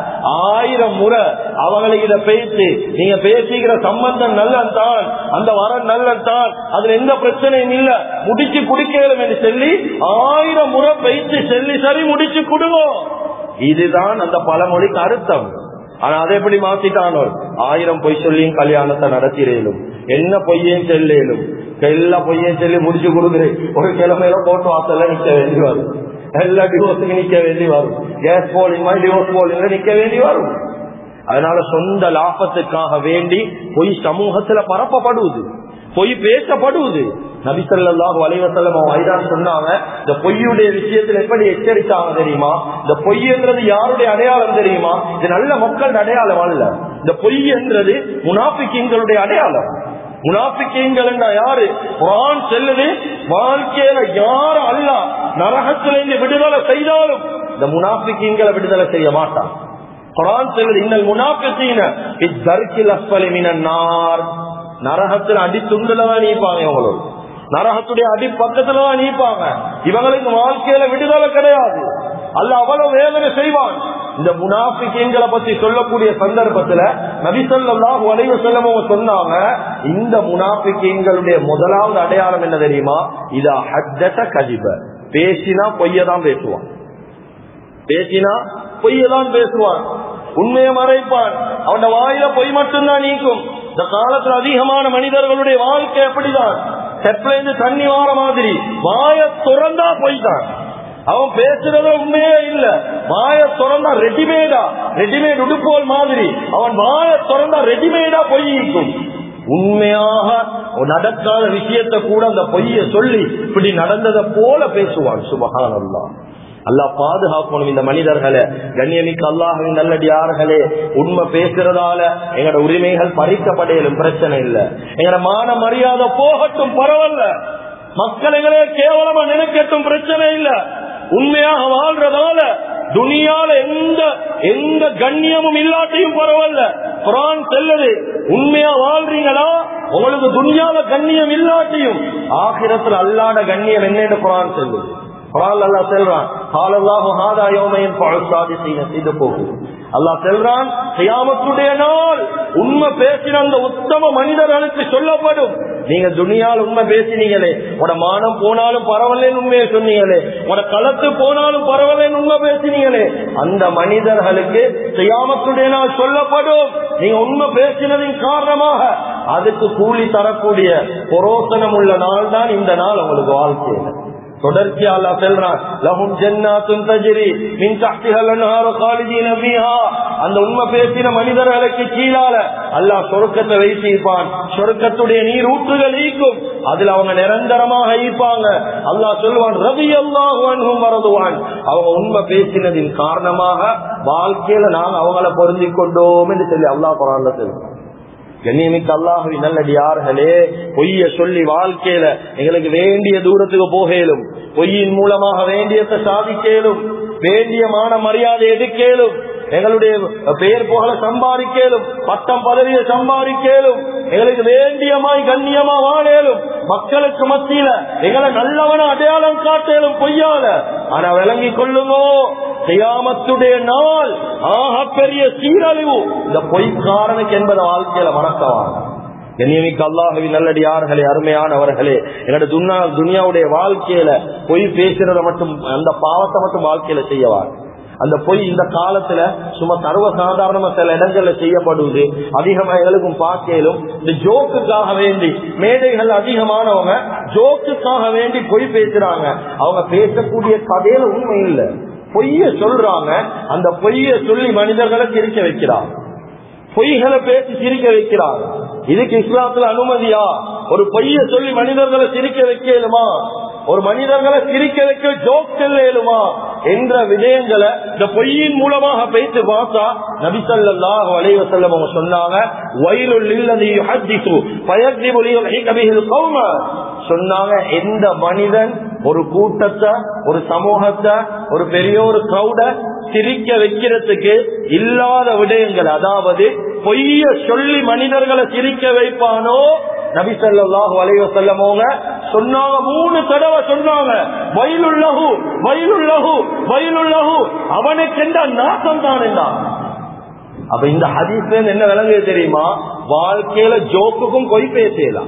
ஆயிரம் முறை அவங்களுக்கு இத பேசி நீங்க பேசிக்கிற சம்பந்தம் நல்லன் தான் அந்த வரம் நல்லன் தான் அதுல எந்த பிரச்சனையும் இல்ல முடிச்சு குடிக்கலும் என்று சொல்லி ஆயிரம் முறை பேசி சொல்லி சரி முடிச்சு கொடுவோம் இதுதான் அந்த பழமொழிக்கு அர்த்தம் ஆனா அதை எப்படி மாத்திட்டானோ ஆயிரம் பொய் சொல்லியும் கல்யாணத்தை நடத்திடலும் என்ன பொய்யையும் செல்லும் எல்லா பொய்யையும் சொல்லி முடிச்சு கொடுக்குறேன் ஒரு கிழமையில போட்டு வாசல்ல நிக்க வேண்டி வரும் எல்லா டிவோர்ஸுக்கு நிக்க வேண்டி வரும் கேஸ் போலிங் மாதிரி டிவோர்ஸ் போலிங்ல நிக்க வேண்டி வரும் அதனால சொந்த லாபத்துக்காக வேண்டி பொய் சமூகத்துல பரப்பப்படுவது பொய் பேசப்படுவது நபிசல்லாஹு அலைவசல்லம் வைதான் சொன்னாங்க இந்த பொய்யுடைய விஷயத்துல எப்படி எச்சரித்தாங்க தெரியுமா இந்த பொய்ன்றது யாருடைய அடையாளம் தெரியுமா இது நல்ல மக்கள் அடையாளம் அல்ல இந்த பொய் என்றது முனாபிக்கிங்களுடைய அடையாளம் முனாபிக்கீங்கள் யாரு குரான் செல்லுது வாழ்க்கையில யாரு அல்ல நரகத்திலிருந்து விடுதலை செய்தாலும் இந்த முனாபிக்கீங்களை விடுதலை செய்ய மாட்டான் குரான் செல்லுது இன்னல் முனாபிக்கீன இத்தர்க்கில் அஸ்பலி மினார் நரகத்தில் அடி துண்டுலதான் நீப்பாங்க இவங்களோட நரகத்துடைய அடி பக்கத்துலதான் நீப்பாங்க இவங்களுக்கு வாழ்க்கையில விடுதலை கிடையாது அல்ல அவ்வளவு வேதனை செய்வான் இந்த முனாபிக்கங்களை பத்தி சொல்லக்கூடிய சந்தர்ப்பத்துல நபிசல்லாஹு அலைவ செல்லமோ சொன்னாங்க இந்த முனாபிக்கங்களுடைய முதலாவது அடையாளம் என்ன தெரியுமா இது ஹஜ்ஜத கதிப பேசினா பொய்யதான் பேசுவான் பேசினா பொய்யதான் பேசுவான் உண்மையை மறைப்பான் அவன் வாயில பொய் மட்டும்தான் நீக்கும் இந்த காலத்துல அதிகமான மனிதர்களுடைய வாழ்க்கை எப்படிதான் செப்ல இருந்து தண்ணி வார மாதிரி வாய துறந்தா போய்தான் அவன் பேசுறத உண்மையே இல்ல வாய திறந்தா ரெடிமேடா ரெடிமேட் உடுப்போல் மாதிரி அவன் வாய திறந்தா ரெடிமேடா பொய்க்கும் உண்மையாக நடக்காத விஷயத்த கூட அந்த பொய்ய சொல்லி இப்படி நடந்ததை போல பேசுவான் சுபகான் அல்லா அல்லா பாதுகாக்கணும் இந்த மனிதர்களை கண்ணியமிக்க அல்லாஹின் நல்லடியார்களே உண்மை பேசுறதால எங்களோட உரிமைகள் பறிக்கப்படையிலும் பிரச்சனை இல்ல எங்களோட மான மரியாதை போகட்டும் பரவாயில்ல மக்கள் எங்களே கேவலமா நினைக்கட்டும் பிரச்சனை இல்ல உண்மையாக வாழ்றதால துணியால எந்த எந்த கண்ணியமும் இல்லாட்டையும் பரவாயில்ல குரான் செல்லுது உண்மையா வாழ்றீங்களா உங்களுக்கு துணியால கண்ணியம் இல்லாட்டியும் ஆகிரத்தில் அல்லாத கண்ணியம் என்னன்னு குரான் செல்லுது குரான் அல்லா செல்றான் காலல்லாஹு ஹாதா யோமையின் பழசாதி செய்ய செய்து போகும் அல்லாஹ் செல்றான் செய்யாமத்துடைய நாள் உண்மை பேசின அந்த உத்தம மனிதர்களுக்கு சொல்லப்படும் நீங்க துணியால் உண்மை பேசினீங்களே உட மானம் போனாலும் பரவாயில்லன்னு உண்மையை சொன்னீங்களே உட களத்து போனாலும் பரவாயில்லன்னு உண்மை பேசினீங்களே அந்த மனிதர்களுக்கு செய்யாமத்துடைய நாள் சொல்லப்படும் நீங்க உண்மை பேசினதின் காரணமாக அதுக்கு கூலி தரக்கூடிய பொரோசனம் உள்ள நாள் தான் இந்த நாள் உங்களுக்கு வாழ்க்கையில தொடர்ச்சியா அல்லா செல்றான் லஹும் ஜன்னாத்துன் தஜ்ரி மின் தஹ்திஹல் அன்ஹாரு காலிதீன ஃபீஹா அந்த உண்மை பேசின மனிதர்களுக்கு கீழால அல்லாஹ் சொர்க்கத்தை வைத்திருப்பான் சொர்க்கத்துடைய நீர் ஊற்றுகள் ஈக்கும் அதுல அவங்க நிரந்தரமாக ஈப்பாங்க அல்லாஹ் சொல்லுவான் ரவி அல்லாஹு அன்ஹும் வரதுவான் அவங்க உண்மை பேசினதின் காரணமாக வாழ்க்கையில நாங்க அவங்கள பொருந்திக் கொண்டோம் என்று சொல்லி அல்லாஹ் குரான்ல சொல்லுவான் கண்ணியமிக்க அல்லாஹுவி நல்லடியார்களே பொய்ய சொல்லி வாழ்க்கையில எங்களுக்கு வேண்டிய தூரத்துக்கு போகலும் பொய்யின் மூலமாக வேண்டியத்தை சாதிக்கலும் வேண்டிய மான மரியாதை எடுக்கலும் எங்களுடைய பெயர் புகழ சம்பாதிக்கலும் பட்டம் பதவியை சம்பாதிக்கலும் எங்களுக்கு வேண்டியமாய் கண்ணியமா வாழலும் மக்களுக்கு மத்தியில எங்களை நல்லவன அடையாளம் காட்டலும் பொய்யால ஆனா விளங்கி கொள்ளுங்கோ செய்யாமத்துடைய நாள் ஆக பெரிய சீரழிவு இந்த பொய்க்காரனுக்கு என்பத வாழ்க்கையில மறக்கவாங்க கண்ணியமிக்க அல்லாஹவி நல்லடியார்களே அருமையானவர்களே எங்களோட துன்யா துனியாவுடைய வாழ்க்கையில பொய் பேசுறத மட்டும் அந்த பாவத்தை மட்டும் வாழ்க்கையில செய்யவாங்க அந்த பொய் இந்த காலத்துல சும்மா சர்வ சாதாரணமா சில இடங்கள்ல செய்யப்படுவது அதிகமா எங்களுக்கும் பார்க்கலும் இந்த ஜோக்குக்காக வேண்டி மேடைகள் அதிகமானவங்க ஜோக்குக்காக வேண்டி பொய் பேசுறாங்க அவங்க பேசக்கூடிய கதையில உண்மை இல்லை பொய்ய சொல்றாங்க அந்த பொய்ய சொல்லி மனிதர்களை சிரிக்க வைக்கிறாங்க பொய்களை பேசி சிரிக்க வைக்கிறாங்க இதுக்கு இஸ்லாத்துல அனுமதியா ஒரு பொய்ய சொல்லி மனிதர்களை சிரிக்க வைக்கலுமா ஒரு மனிதர்களை சிரிக்க வைக்க ஜோக் செல்லுமா என்ற விடயங்களை இந்த பொய்யின் மூலமாக பேசி பார்த்தா நபிசல்லாஹ் வலைவ செல்லம் அவங்க சொன்னாங்க வயலுள் இல்லது சொன்னாங்க எந்த மனிதன் ஒரு கூட்டத்தை ஒரு சமூகத்தை ஒரு பெரிய ஒரு கிரௌட சிரிக்க வைக்கிறதுக்கு இல்லாத விடயங்கள் அதாவது பொய்ய சொல்லி மனிதர்களை சிரிக்க வைப்பானோ நபிசல்லாஹு அலைவ செல்லமோங்க சொன்னாங்க மூணு தடவை சொன்னாங்க வயலுள்ளகு வயலுள்ளகு வயலுள்ளகு அவனுக்கு என்ற நாசம் தான் என்ன அப்ப இந்த ஹதீஸ்ல என்ன விளங்குது தெரியுமா வாழ்க்கையில ஜோக்குக்கும் பொய் பேசலாம்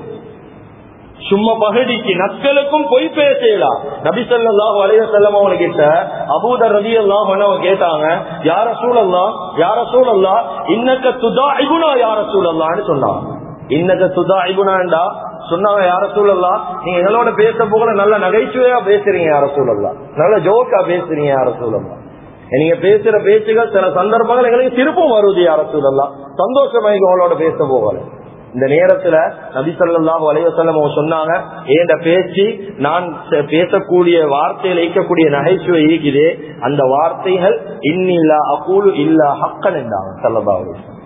சும்மா பகடிக்கு நக்களுக்கும் பொய் பேசலாம் நபிசல்லாஹு அலைய செல்லம் அவங்க கிட்ட அபூதர் ரதி எல்லாம் அவங்க கேட்டாங்க யார சூழல்லாம் யார சூழல்லா இன்னக்க துதா இகுனா யார சூழல்லான்னு சொன்னாங்க இன்னக்க துதா இகுனாண்டா சொன்னாங்க யார சூழல்லாம் நீங்க எங்களோட பேச போகல நல்ல நகைச்சுவையா பேசுறீங்க யார சூழல்லாம் நல்ல ஜோக்கா பேசுறீங்க யார சூழல்லாம் நீங்க பேசுற பேச்சுகள் சில சந்தர்ப்பங்கள் எங்களுக்கு திருப்பம் வருது யார சூழல்லாம் சந்தோஷமா உங்களோட பேச போகல இந்த நேரத்துல நபிசல்லாஹு அலைவசல்லம் அவங்க சொன்னாங்க ஏண்ட பேச்சு நான் பேசக்கூடிய வார்த்தையில் ஈக்கக்கூடிய நகைச்சுவை ஈக்குதே அந்த வார்த்தைகள் இன்னில்லா அகூலு இல்லா ஹக்கன் என்றாங்க சல்லபா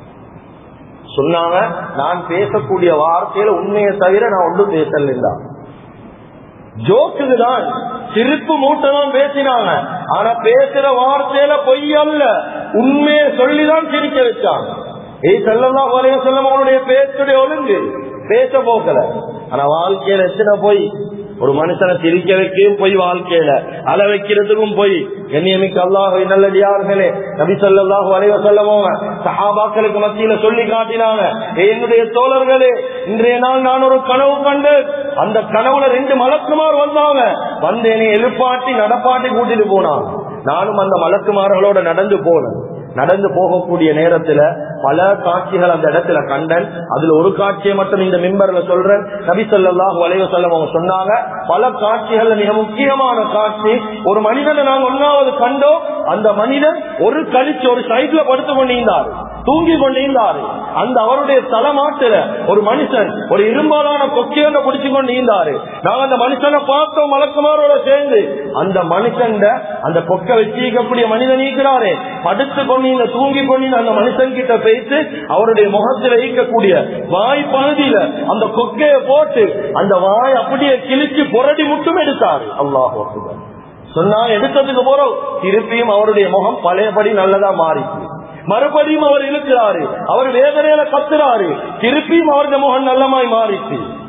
சொன்னாங்க நான் பேசக்கூடிய வார்த்தையில உண்மையை தவிர நான் ஒன்றும் பேசல ஜோக்குக்கு தான் சிரிப்பு மூட்டை தான் பேசினாங்க ஆனா பேசுற வார்த்தையில பொய் அல்ல உண்மையை சொல்லிதான் சிரிக்க வச்சாங்க ஏய் செல்லல்லா வரைய செல்லம் அவனுடைய பேச்சுடைய ஒழுங்கு பேச போக்கல ஆனா வாழ்க்கையில எத்தனை போய் ஒரு மனுஷனை சிரிக்க வைக்கவும் போய் வாழ்க்கையில அழ வைக்கிறதுக்கும் போய் கண்ணியமிக்க அல்லாஹ் நல்லடியார்களே நபி சொல்லாஹு அலைவ செல்லமோங்க சஹாபாக்களுக்கு மத்தியில சொல்லி காட்டினாங்க என்னுடைய தோழர்களே இன்றைய நாள் நான் ஒரு கனவு கண்டு அந்த கனவுல ரெண்டு மலக்குமார் வந்தாங்க வந்து என்னை எழுப்பாட்டி நடப்பாட்டி கூட்டிட்டு போனாங்க நானும் அந்த மலக்குமார்களோட நடந்து போனேன் நடந்து போகக்கூடிய நேரத்துல பல காட்சிகள் அந்த இடத்துல கண்டன் அதுல ஒரு காட்சியை மட்டும் இந்த மிம்பர்ல சொல்றேன் நபி சொல்லாஹு வலைய சொல்லம் அவங்க சொன்னாங்க பல காட்சிகள் மிக முக்கியமான காட்சி ஒரு மனிதனை நாங்க ஒன்னாவது கண்டோம் அந்த மனிதன் ஒரு கழிச்சு ஒரு சைட்ல படுத்து கொண்டிருந்தார் தூங்கி கொண்டிருந்தாரு அந்த அவருடைய தலைமாட்டுல ஒரு மனுஷன் ஒரு இரும்பாலான கொக்கையோட பிடிச்சு கொண்டு இருந்தாரு நாங்க அந்த மனுஷனை பார்த்தோம் மலக்குமாரோட சேர்ந்து அந்த மனுஷன் அந்த கொக்கை வச்சிருக்கக்கூடிய மனிதன் ஈக்கிறாரே படுத்து கொண்டு தூங்கி கொண்டு அந்த மனுஷன் கிட்ட பேசி அவருடைய முகத்தில் ஈக்கக்கூடிய வாய் பகுதியில அந்த கொக்கைய போட்டு அந்த வாய் அப்படியே கிழிச்சு புரடி மட்டும் எடுத்தாரு அல்லாஹ் சொன்னா எடுத்ததுக்கு போறோம் திருப்பியும் அவருடைய முகம் பழையபடி நல்லதா மாறிச்சு மறுபடியும் அவர் இழுக்கிறாரு அவர் வேதனையில கத்துறாரு திருப்பியும் அவருடைய முகம் நல்லமாய் மாறிச்சு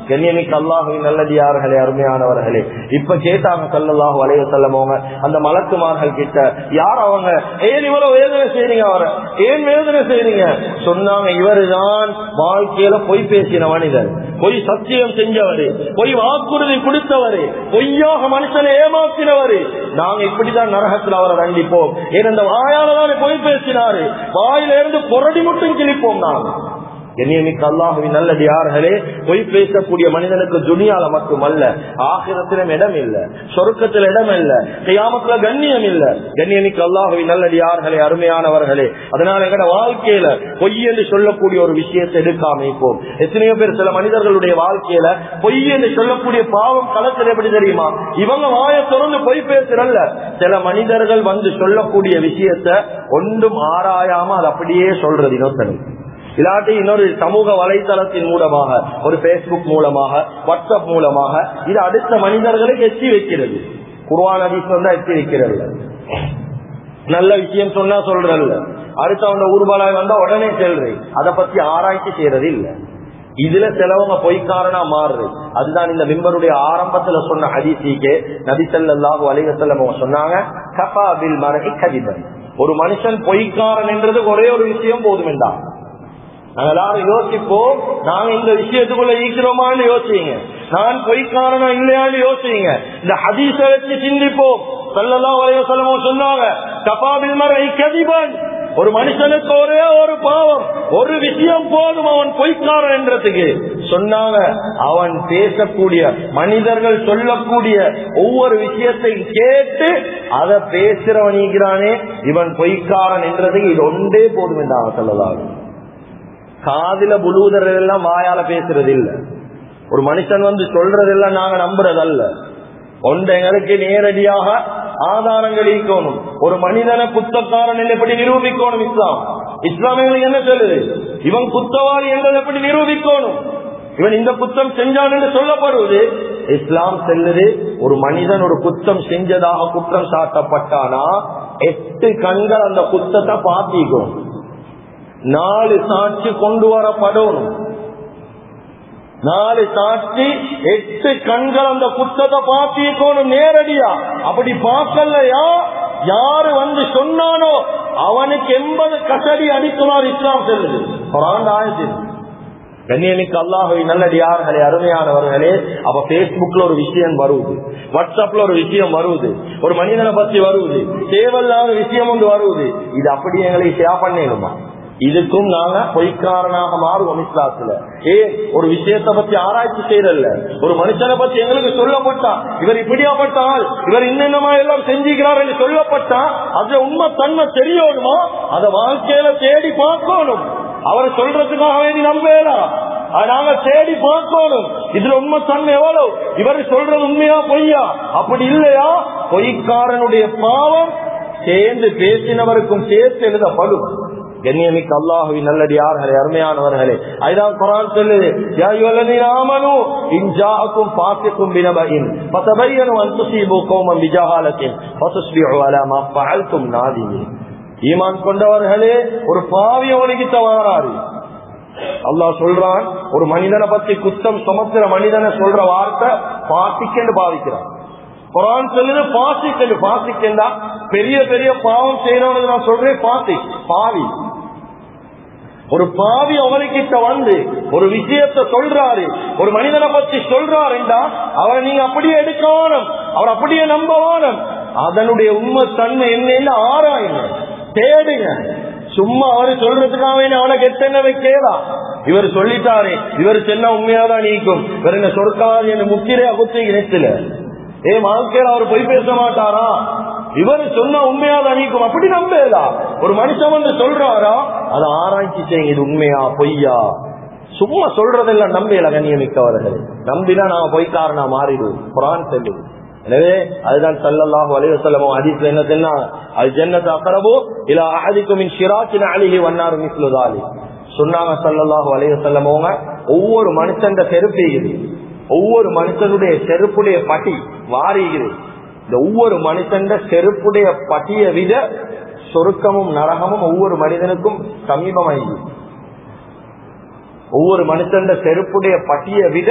கண்ணியமிக்கு அல்லாஹுவின் நல்லடியார்களே அருமையானவர்களே இப்ப கேட்டாங்க சல்லல்லாஹு அலைய செல்லமோங்க அந்த மலக்குமார்கள் கிட்ட யார் அவங்க ஏன் இவ்வளவு வேதனை செய்றீங்க அவரை ஏன் வேதனை செய்றீங்க சொன்னாங்க இவருதான் வாழ்க்கையில பொய் பேசின மனிதர் பொய் சத்தியம் செஞ்சவரு பொய் வாக்குறுதி கொடுத்தவரு பொய்யாக மனுஷனை ஏமாத்தினவரு நாங்க இப்படிதான் நரகத்தில் அவரை தண்டிப்போம் ஏன் அந்த வாயாலதான் பொய் பேசினாரு வாயில இருந்து புரடி மட்டும் கிழிப்போம் நாங்க கண்ணியமிக்க அல்லாஹுவின் நல்லடியார்களே பொய் பேசக்கூடிய மனிதனுக்கு துணியால மட்டுமல்ல ஆகிரத்திலும் இடம் இல்ல சொருக்கத்தில் இடம் இல்ல கையாமத்துல கண்ணியம் இல்ல கண்ணியமிக்க அல்லாஹுவின் நல்லடியார்களே அருமையானவர்களே அதனால எங்கட வாழ்க்கையில பொய் என்று சொல்லக்கூடிய ஒரு விஷயத்தை எடுக்காம இப்போம் எத்தனையோ பேர் சில மனிதர்களுடைய வாழ்க்கையில பொய் என்று சொல்லக்கூடிய பாவம் களத்தில் எப்படி தெரியுமா இவங்க வாய திறந்து பொய் பேசுறல்ல சில மனிதர்கள் வந்து சொல்லக்கூடிய விஷயத்த ஒன்றும் ஆராயாம அது அப்படியே சொல்றது இன்னொருத்தனுக்கு இல்லாட்டி இன்னொரு சமூக வலைதளத்தின் மூலமாக ஒரு பேஸ்புக் மூலமாக வாட்ஸ்அப் மூலமாக இது அடுத்த மனிதர்களுக்கு எச்சி வைக்கிறது குர்வான் அதிசம் தான் எச்சி வைக்கிறது நல்ல விஷயம் சொன்னா சொல்றல்ல அடுத்தவங்க ஊர்வலாய் வந்தா உடனே செல்றேன் அதை பத்தி ஆராய்ச்சி செய்யறது இல்ல இதுல சிலவங்க பொய்க்காரனா மாறுறது அதுதான் இந்த மிம்பருடைய ஆரம்பத்துல சொன்ன ஹதீசிக்கே நபிசல்லாஹு அலிவசல்லம் சொன்னாங்க கபா பில் மரகி கதிபன் ஒரு மனுஷன் பொய்க்காரன் என்றது ஒரே ஒரு விஷயம் போதுமெண்டா நாங்க எல்லாரும் யோசிப்போம் நாங்க இந்த விஷயத்துக்குள்ள ஈக்கிறோமான்னு யோசிங்க நான் பொய்க்காரனா இல்லையான்னு யோசிங்க இந்த ஹதீச வச்சு சிந்திப்போம் சல்லல்லா வலைய சொல்லமோ சொன்னாங்க கபாபில் மறை கதிபன் ஒரு மனுஷனுக்கு ஒரே ஒரு பாவம் ஒரு விஷயம் போதும் அவன் பொய்க்காரன் என்றதுக்கு சொன்னாங்க அவன் பேசக்கூடிய மனிதர்கள் சொல்லக்கூடிய ஒவ்வொரு விஷயத்தையும் கேட்டு அதை பேசுறவனிக்கிறானே இவன் பொய்க்காரன் என்றதுக்கு இது ஒன்றே போதும் என்றாங்க சொல்லலாம் காதில புழுவுதெல்லாம் வாயால பேசுறது இல்ல ஒரு மனுஷன் வந்து சொல்றதெல்லாம் நாங்க நம்புறதல்ல ஒன்று எங்களுக்கு நேரடியாக ஆதாரங்கள் ஈக்கணும் ஒரு மனிதனை குத்தக்காரன் எப்படி நிரூபிக்கணும் இஸ்லாம் இஸ்லாம் எங்களுக்கு என்ன சொல்லுது இவன் குத்தவாளி என்றதை எப்படி நிரூபிக்கணும் இவன் இந்த குத்தம் செஞ்சான் என்று சொல்லப்படுவது இஸ்லாம் செல்லுது ஒரு மனிதன் ஒரு குத்தம் செஞ்சதாக குற்றம் சாட்டப்பட்டானா எட்டு கண்கள் அந்த குத்தத்தை பாத்திக்கணும் நாலு சாட்சி கொண்டு வரப்படணும் நாலு சாட்சி எட்டு கண்கள் அந்த குத்தத்தை பார்த்திக்கணும் நேரடியா அப்படி பார்க்கலையா யாரு வந்து சொன்னானோ அவனுக்கு எண்பது கசடி அடிக்குமாறு இஸ்லாம் செல்லுது ஒரு ஆண்டு ஆயிரத்தி கண்ணியமிக்கு அல்லாஹவை நல்லடியார்களே அருமையானவர்களே அப்ப பேஸ்புக்ல ஒரு விஷயம் வருவது வாட்ஸ்அப்ல ஒரு விஷயம் வருவது ஒரு மனிதனை பத்தி வருவது தேவையில்லாத விஷயம் ஒன்று வருவது இது அப்படி எங்களை ஷேர் பண்ணணுமா இதுக்கும் நாங்க பொய்க்காரனாக மாறுவோம் இஸ்லாத்துல ஏ ஒரு விஷயத்தை பத்தி ஆராய்ச்சி செய்யறல்ல ஒரு மனுஷனை பத்தி எங்களுக்கு சொல்லப்பட்டா இவர் இப்படியாப்பட்டால் இவர் இன்னமா எல்லாம் செஞ்சுக்கிறார் என்று சொல்லப்பட்டா அதுல உண்மை தன்மை தெரியணுமா அத வாழ்க்கையில தேடி பார்க்கணும் அவர் சொல்றதுக்காக வேண்டி நம்பலாம் நாங்க தேடி பார்க்கணும் இதுல உண்மை தன்மை எவ்வளவு இவர் சொல்றது உண்மையா பொய்யா அப்படி இல்லையா பொய்க்காரனுடைய பாவம் சேர்ந்து பேசினவருக்கும் சேர்த்து எழுதப்படும் கண்ணியமிக்க அல்லாஹுவின் நல்லடியார்களே அருமையானவர்களே அதுதான் குரான் சொல்லுது ஆமனு இன்ஜாக்கும் பாசிக்கும் பினபையின் பத்தபையனும் அந்துசீபு கோமம் விஜாலத்தின் பசுஸ்பிஹு அலாமா பகல்கும் நாதியே ஈமான் கொண்டவர்களே ஒரு பாவி அவனுக்கு தவறாரு அல்லாஹ் சொல்றான் ஒரு மனிதனை பத்தி குத்தம் சுமத்துற மனிதனை சொல்ற வார்த்தை பாசிக்கென்று பாதிக்கிறான் குரான் சொல்லுது பாசிக்கென்று பாசிக்கெண்டா பெரிய பெரிய பாவம் செய்யறவனுக்கு நான் சொல்றேன் பாசி பாவி ஒரு பாவி அவனுக்கிட்ட வந்து ஒரு விஷயத்த சொல்றாரு ஒரு மனிதனை பத்தி சொல்றாருண்டா அவரை நீங்க அப்படியே எடுக்கணும் அவர் அப்படியே நம்பவானம் அதனுடைய உண்மை தன்மை என்னன்னு ஆராயுங்க தேடுங்க சும்மா அவரு சொல்றதுக்காக வேண்டி அவனை கெட்டென்ன வைக்கலாம் இவர் சொல்லிட்டாரு இவர் சென்ன உண்மையாதான் நீக்கும் இவர் என்ன சொற்காது என்ன முக்கிரையா குத்தி நெத்துல ஏ வாழ்க்கையில அவர் பொய் பேச மாட்டாரா இவர் சொன்ன உண்மையாதான் நீக்கும் அப்படி நம்பலா ஒரு மனுஷன் வந்து சொல்றாரா அதை ஆராய்ச்சி செய்யுங்க இது உண்மையா பொய்யா சும்மா சொல்றதெல்லாம் நம்பல கண்ணியமிக்கவர்கள் நம்பினா நாம பொய்க்காரனா மாறிடுவோம் குரான் செல்லுது எனவே அதுதான் சல்லல்லாஹு அலைஹி வஸல்லம் ஹதீஸ்ல என்ன சொன்னா அல் ஜன்னத் அக்ரபு இலா அஹதிக்கும் மின் ஷிராக்கின் அலிஹி வன்னார் மிஸ்லு தாலி சொன்னாங்க சல்லல்லாஹு அலைஹி வஸல்லம் அவங்க ஒவ்வொரு மனுஷன் செருப்பு ஒவ்வொரு மனுஷனுடைய செருப்புடைய பட்டி வாரிகிறது இந்த ஒவ்வொரு மனுஷன் செருப்புடைய பட்டியை விட சொருக்கமும் நரகமும் ஒவ்வொரு மனிதனுக்கும் சமீபமாகி ஒவ்வொரு மனுஷன் செருப்புடைய பட்டியை விட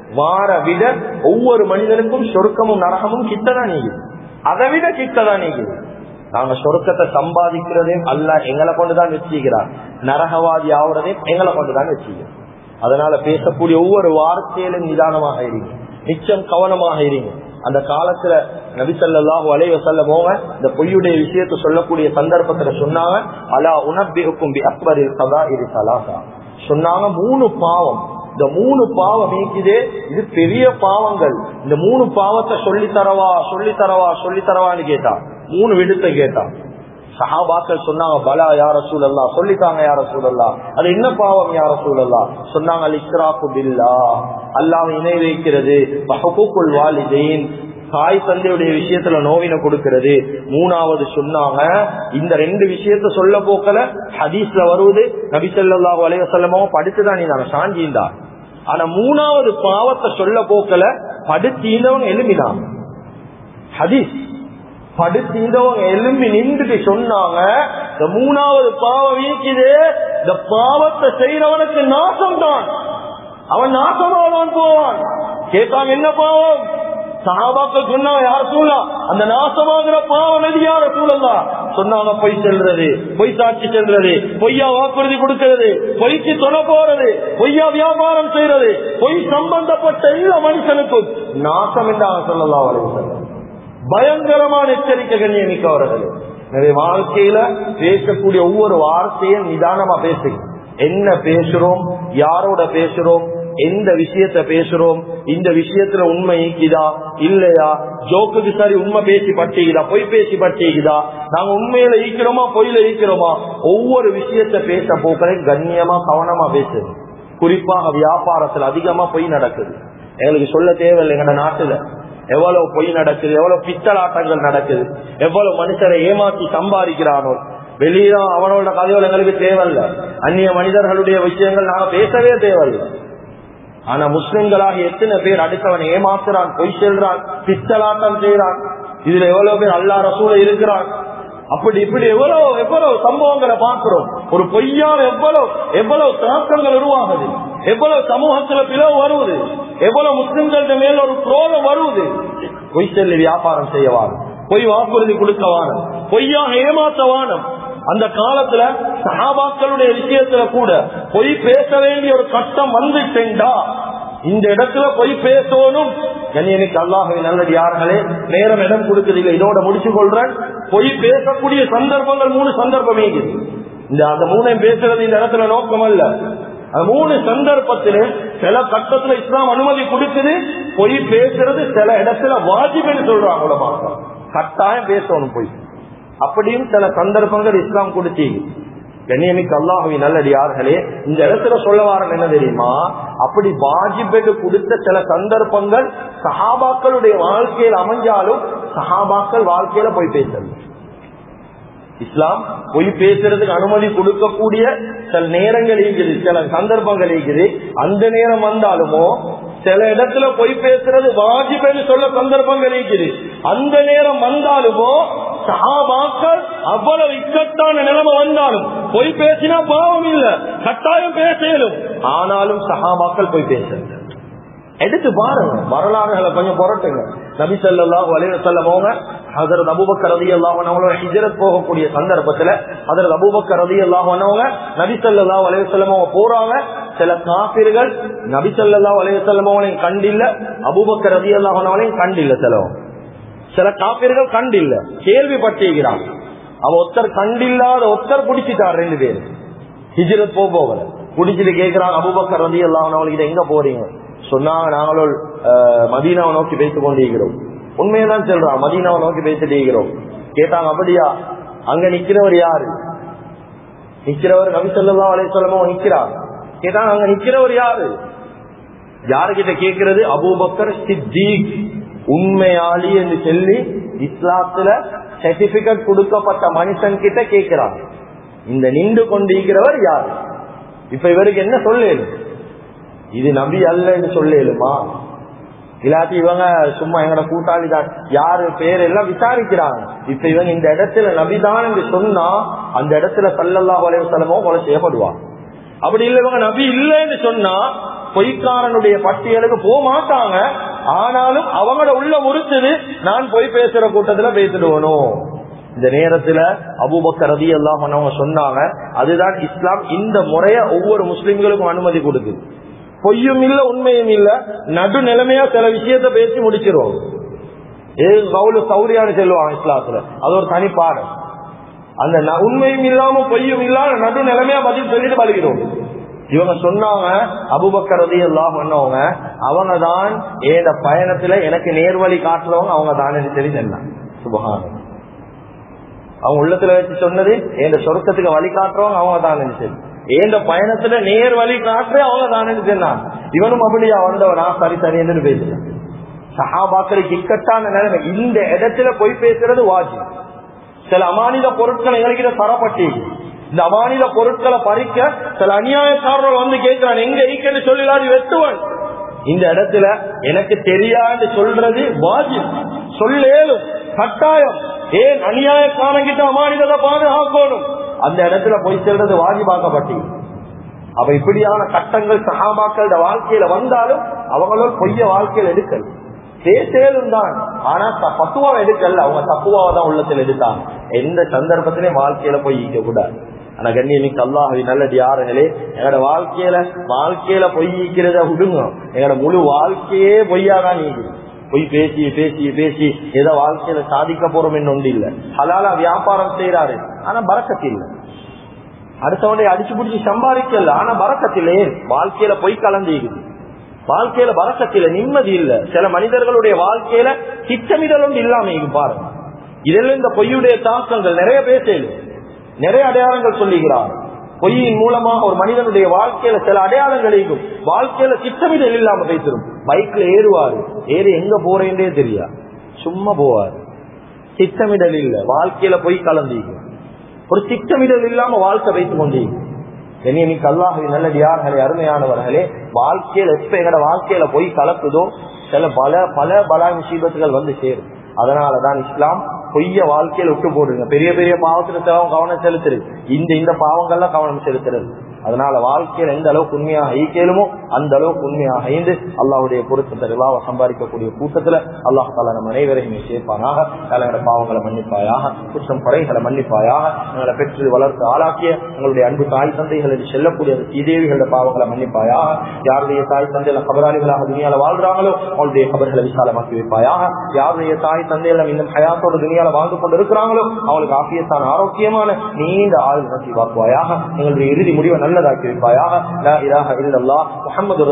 வார விட ஒவ்வொரு மனிதனுக்கும் சொருக்கமும் நரகமும் கிட்டதான் நீங்குது அதை விட கிட்டதான் நீங்குது நாங்க சொருக்கத்தை சம்பாதிக்கிறதையும் அல்ல எங்களை கொண்டுதான் வச்சுக்கிறார் நரகவாதி ஆகுறதையும் எங்களை கொண்டுதான் வச்சுக்கிறோம் அதனால பேசக்கூடிய ஒவ்வொரு வார்த்தையிலும் நிதானமாக இருங்க நிச்சயம் கவனமாக இருங்க அந்த காலத்துல நபிசல்லாஹு அலைவ செல்லமோங்க இந்த பொய்யுடைய விஷயத்தை சொல்லக்கூடிய சந்தர்ப்பத்துல சொன்னாங்க அலா உணர்பிக்கும் அக்பரில் சதா இது சலாசா சொன்னாங்க மூணு பாவம் இந்த மூணு பாவம் நீக்குதே இது பெரிய பாவங்கள் இந்த மூணு பாவத்தை சொல்லி தரவா சொல்லி தரவா சொல்லி தரவான்னு கேட்டா மூணு விடுத்த கேட்டா சஹாபாக்கள் சொன்னாங்க பலா யார சூழல்லா சொல்லித்தாங்க யார சூழல்லா அது என்ன பாவம் யார சூழல்லா சொன்னாங்க அல் இஸ்ராக்கு பில்லா அல்லாஹ் இணை வைக்கிறது பஹகுக்குள் வாலிதேன் தாய் தந்தையுடைய விஷயத்துல நோவின கொடுக்கிறது மூணாவது சொன்னாங்க இந்த ரெண்டு விஷயத்த சொல்ல போக்கல ஹதீஸ்ல வருவது நபிசல்லாஹு அலைவசல்லமோ படிச்சுதான் நீ நான் சாஞ்சிந்தா ஆனா மூணாவது பாவத்தை சொல்ல போக்கல படுத்தீந்தவன் எலும்பினான் ஹதீஸ் படுத்தீந்தவங்க எலும்பி நின்றுட்டு சொன்னாங்க இந்த மூணாவது பாவம் வீக்குது இந்த பாவத்தை செய்யறவனுக்கு நாசம் தான் அவன் நாசமாவான் போவான் கேட்டாங்க என்ன பாவம் சகாபாக்கள் சொன்னாங்க யார் சூழலா அந்த நாசமாகிற பாவம் எது யார சூழலா சொன்னாங்க பொய் செல்றது பொய் சாட்சி செல்றது பொய்யா வாக்குறுதி கொடுக்கிறது பொய்க்கு தொலை போறது பொய்யா வியாபாரம் செய்யறது பொய் சம்பந்தப்பட்ட எல்லா மனுஷனுக்கும் நாசம் என்றாங்க சொல்லலாம் அவர்கள் பயங்கரமான எச்சரிக்கை கண்ணியமிக்க அவர்கள் எனவே வாழ்க்கையில பேசக்கூடிய ஒவ்வொரு வார்த்தையும் நிதானமா பேசுங்க என்ன பேசுறோம் யாரோட பேசுறோம் எந்த விஷயத்த பேசுறோம் இந்த விஷயத்துல உண்மை ஈக்குதா இல்லையா ஜோக்குக்கு சரி உண்மை பேசி பட்டிக்குதா பொய் பேசி பட்டிக்குதா நாங்க உண்மையில ஈக்கிறோமா பொய்யில ஈக்கிறோமா ஒவ்வொரு விஷயத்த பேச போக்களை கண்ணியமா கவனமா பேசுது குறிப்பாக வியாபாரத்துல அதிகமா பொய் நடக்குது எங்களுக்கு சொல்ல தேவையில்லை எங்க நாட்டுல எவ்வளவு பொய் நடக்குது எவ்வளவு பித்தலாட்டங்கள் நடக்குது எவ்வளவு மனுஷரை ஏமாத்தி சம்பாதிக்கிறானோ வெளியே அவனோட கதையோட எங்களுக்கு தேவையில்ல அந்நிய மனிதர்களுடைய விஷயங்கள் நாங்க பேசவே தேவையில்லை ஆனா முஸ்லிம்களாக எத்தனை பேர் அடுத்தவனை ஏமாத்துறான் பொய் செல்றான் பித்தலாட்டம் செய்யறான் இதுல எவ்வளவு பேர் அல்லா ரசூல இருக்கிறான் அப்படி இப்படி எவ்வளவு எவ்வளவு சம்பவங்களை பார்க்கிறோம் ஒரு பொய்யால் எவ்வளவு எவ்வளவு தாக்கங்கள் உருவாகுது எவ்வளவு சமூகத்துல பிளவு வருவது எவ்வளவு முஸ்லிம்கள்ட்ட மேல ஒரு குரோதம் வருவது பொய் செல்லி வியாபாரம் செய்யவானும் பொய் வாக்குறுதி கொடுக்கவானும் பொய்யாக ஏமாத்தவானும் அந்த காலத்துல சகாபாக்களுடைய விஷயத்துல கூட பொய் பேச வேண்டிய ஒரு கட்டம் வந்துட்டேன்டா இந்த இடத்துல பொய் பேசணும் கண்ணியனுக்கு அல்லாஹவை நல்லது யார்களே நேரம் இடம் கொடுக்குறீங்க இதோட முடிச்சு கொள்றேன் பொய் பேசக்கூடிய சந்தர்ப்பங்கள் மூணு சந்தர்ப்பமே இருக்குது இந்த அந்த மூணையும் பேசுறது இந்த இடத்துல நோக்கம் அல்ல அந்த மூணு சந்தர்ப்பத்திலே சில கட்டத்துல இஸ்லாம் அனுமதி கொடுக்குது பொய் பேசுறது சில இடத்துல வாஜிபன்னு சொல்றாங்க உலமா கட்டாயம் பேசணும் பொய் அப்படியும் சில சந்தர்ப்பங்கள் இஸ்லாம் கொடுத்தி கண்ணியமிக்க அல்லாஹவி நல்லடியார்களே இந்த இடத்துல சொல்ல வாரம் என்ன தெரியுமா அப்படி வாஜிபெட்டு கொடுத்த சில சந்தர்ப்பங்கள் சஹாபாக்களுடைய வாழ்க்கையில் அமைஞ்சாலும் சஹாபாக்கள் வாழ்க்கையில போய் பேசுறது இஸ்லாம் பொய் பேசுறதுக்கு அனுமதி கொடுக்கக்கூடிய சில நேரங்கள் இருக்குது சில சந்தர்ப்பங்கள் இருக்குது அந்த நேரம் வந்தாலுமோ சில இடத்துல பொய் பேசுறது வாஜிபென்னு சொல்ல சந்தர்ப்பங்கள் இருக்குது அந்த நேரம் வந்தாலுமோ சஹாபாக்கள் அவ்வளவு இக்கட்டான நிலைமை வந்தாலும் பொய் பேசினா பாவம் இல்ல கட்டாயம் பேசலும் ஆனாலும் சஹாபாக்கள் பொய் பேசுறது எடுத்து பாருங்க வரலாறுகளை கொஞ்சம் புரட்டுங்க நபி சொல்லாஹு அலைய செல்லமோங்க அதற்கு அபுபக்கர் ரதி அல்லாஹனவங்களோட ஹிஜரத் போகக்கூடிய சந்தர்ப்பத்துல அதற்கு அபுபக்கர் ரதி அல்லாஹனவங்க நபி சொல்லா அலைய செல்லமோங்க போறாங்க சில காப்பிர்கள் நபி சொல்லா அலைய செல்லமோகளையும் கண்டில்ல அபுபக்கர் ரதி அல்லாஹனவளையும் கண்டில்ல செலவும் சில காப்பிர்கள் கண்டில்ல கேள்விப்பட்டிருக்கிறான் அவ ஒருத்தர் கண்டில்லாத ஒருத்தர் பிடிச்சிட்டார் ரெண்டு பேர் ஹிஜரத் போக போகல பிடிச்சிட்டு கேட்கிறான் அபுபக்கர் ரதி அல்லாஹனவங்களுக்கு எங்க போறீங்க சொன்னாங்க நாங்களும் மதீனாவை நோக்கி பேசிக் கொண்டிருக்கிறோம் உண்மையதான் சொல்றான் மதீனாவை நோக்கி பேசிட்டு இருக்கிறோம் கேட்டாங்க அப்படியா அங்க நிக்கிறவர் யாரு நிக்கிறவர் நபி சொல்லா அலை சொல்லமோ நிக்கிறார் கேட்டாங்க அங்க நிக்கிறவர் யாரு யாருகிட்ட கேட்கிறது அபூபக்கர் சித்திக் உண்மையாளி என்று சொல்லி இஸ்லாத்துல சர்டிபிகேட் கொடுக்கப்பட்ட மனுஷன் கிட்ட கேட்கிறாங்க இந்த நின்று கொண்டிருக்கிறவர் யாரு இப்ப இவருக்கு என்ன சொல்லு இது நபி அல்லன்னு சொல்லுமா இல்லாட்டி இவங்க சும்மா எங்கட கூட்டாளி தான் யாரு பேர் எல்லாம் விசாரிக்கிறாங்க இப்ப இவங்க இந்த இடத்துல நபிதான் என்று சொன்னா அந்த இடத்துல சல்லல்லா வலைய செலமோ கொலை செய்யப்படுவாங்க அப்படி இல்லை இவங்க நபி இல்லைன்னு சொன்னா பொய்க்காரனுடைய பட்டியலுக்கு போக மாட்டாங்க ஆனாலும் அவங்களோட உள்ள முறிச்சது நான் போய் பேசுற கூட்டத்துல பேசிடுவனும் இந்த நேரத்துல அபூபக்கர் ரதி எல்லாம் பண்ணவங்க சொன்னாங்க அதுதான் இஸ்லாம் இந்த முறைய ஒவ்வொரு முஸ்லிம்களுக்கும் அனுமதி கொடுக்குது பொய்யும் இல்ல உண்மையும் இல்ல நடு நிலைமையா சில விஷயத்த பேசி முடிச்சிருவோம் ஏது கவுலு சௌரியான்னு சொல்லுவாங்க இஸ்லாத்துல அது ஒரு தனி பாடம் அந்த ந- உண்மையும் இல்லாம பொய்யும் இல்லாம நடு நிலைமையா பதில் சொல்லிட்டு பழகிறோம் இவங்க சொன்னாங்க அபுபக்கர் ரதி எல்லாம் பண்ணவங்க அவங்க தான் ஏத பயணத்துல எனக்கு நேர்வழி காட்டுறவங்க அவங்க தான் சரி சொன்னாங்க சுபகானம் அவங்க உள்ளத்துல வச்சு சொன்னது என் சொர்க்கத்துக்கு வழி காட்டுறவங்க அவங்க தான் சரி ஏந்த பயணத்துல நேர் வழி காட்டுற அவங்க தானே சொன்னாங்க இவனும் அப்படியா வந்தவனா சரி சரி என்று பேசுறேன் சஹாபாக்களுக்கு இக்கட்டான நிலைமை இந்த இடத்துல போய் பேசுறது வாஜி சில அமானித பொருட்கள் எங்களுக்கு தரப்பட்டு இந்த அமானித பொருட்களை பறிக்க சில அநியாயக்காரர்கள் வந்து கேட்கிறான் எங்க ஈக்கன்னு சொல்லி வெட்டுவன் இந்த இடத்துல எனக்கு தெரியாது சொல்றது வாஜி சொல்லேலும் கட்டாயம் ஏன் அநியாயக்காரங்கிட்ட அமானிதத்தை பாதுகாக்கணும் அந்த இடத்துல போய் செல்றது வாஜிபாக்கப்பட்டி அப்ப இப்படியான கட்டங்கள் சகாபாக்களோட வாழ்க்கையில வந்தாலும் அவங்களோட பொய்ய வாழ்க்கையில எடுக்கல பேசேலும் தான் ஆனா த- பத்துவாவை எடுக்கல அவங்க தப்புவாவை தான் உள்ளத்தில் எடுத்தாங்க எந்த சந்தர்ப்பத்திலையும் வாழ்க்கையில போய் ஈக்க கூடாது ஆனா கண்ணியமிக்கு அல்லாஹி நல்லது யாருங்களே எங்களோட வாழ்க்கையில வாழ்க்கையில பொய் ஈக்கிறத விடுங்க எங்களோட முழு வாழ்க்கையே பொய்யாதான் நீங்க பொய் பேசி பேசி பேசி ஏதோ வாழ்க்கையில சாதிக்க போறோம் ஒன்று இல்ல ஹலாலா வியாபாரம் செய்யறாரு ஆனா பறக்கத்து இல்ல அடுத்தவனை அடிச்சு பிடிச்சி சம்பாதிக்கல ஆனா பறக்கத்திலே வாழ்க்கையில பொய் கலந்துக்குது வாழ்க்கையில பறக்கத்தில நிம்மதி இல்ல சில மனிதர்களுடைய வாழ்க்கையில திட்டமிடல் ஒன்று இல்லாம இருக்கு பாருங்க இதெல்லாம் இந்த பொய்யுடைய தாக்கங்கள் நிறைய பேசல நிறைய அடையாளங்கள் சொல்லுகிறார் பொய்யின் மூலமாக ஒரு மனிதனுடைய வாழ்க்கையில சில அடையாளங்கள் இருக்கும் வாழ்க்கையில திட்டமிடல் இல்லாம பேசிடும் பைக்ல ஏறுவாரு ஏறி எங்க போறேன்றே தெரியா சும்மா போவாரு திட்டமிடல் இல்ல வாழ்க்கையில போய் கலந்தீங்க ஒரு திட்டமிடல் இல்லாம வாழ்க்கை வைத்துக் கொண்டீங்க என்னைக்கு அல்லாஹின் நல்லடியார்களே அருமையானவர்களே வாழ்க்கையில எப்ப எங்கட வாழ்க்கையில போய் கலக்குதோ சில பல பல பல முசீபத்துகள் வந்து சேரும் அதனாலதான் இஸ்லாம் பொய்ய வாழ்க்கையில விட்டு போடுங்க பெரிய பெரிய பாவத்துல சிலவங்க கவனம் செலுத்துறது இந்த இந்த பாவங்கள்லாம் கவனம் செலுத்துறது அதனால வாழ்க்கையில எந்த அளவுக்கு உண்மையாக ஈக்கலுமோ அந்த அளவுக்கு உண்மையாக ஐந்து அல்லாவுடைய பொருத்தத்தை ரிவாவை சம்பாதிக்கக்கூடிய கூட்டத்துல அல்லாஹ் தாலா நம் அனைவரையும் சேர்ப்பானாக தலைவர பாவங்களை மன்னிப்பாயாக குற்றம் படைகளை மன்னிப்பாயாக எங்களை பெற்று வளர்த்து ஆளாக்கிய எங்களுடைய அன்பு தாய் தந்தைகளில் செல்லக்கூடிய அந்த சீதேவிகளோட பாவங்களை மன்னிப்பாயாக யாருடைய தாய் தந்தையில கபராளிகளாக துணியால வாழ்றாங்களோ அவளுடைய கபர்களை விசாலமாக்கி வைப்பாயாக யாருடைய தாய் தந்தையில இன்னும் ஹயாத்தோட துணியால வாழ்ந்து கொண்டு இருக்கிறாங்களோ அவளுக்கு ஆசியத்தான ஆரோக்கியமான நீண்ட ஆள் நசி வாக்குவாயாக எங்களுடைய இறுதி முடிவை நல்லதாக்கி வைப்பாயாக லா இலாஹ இல்லல்லாஹ் முஹம்மது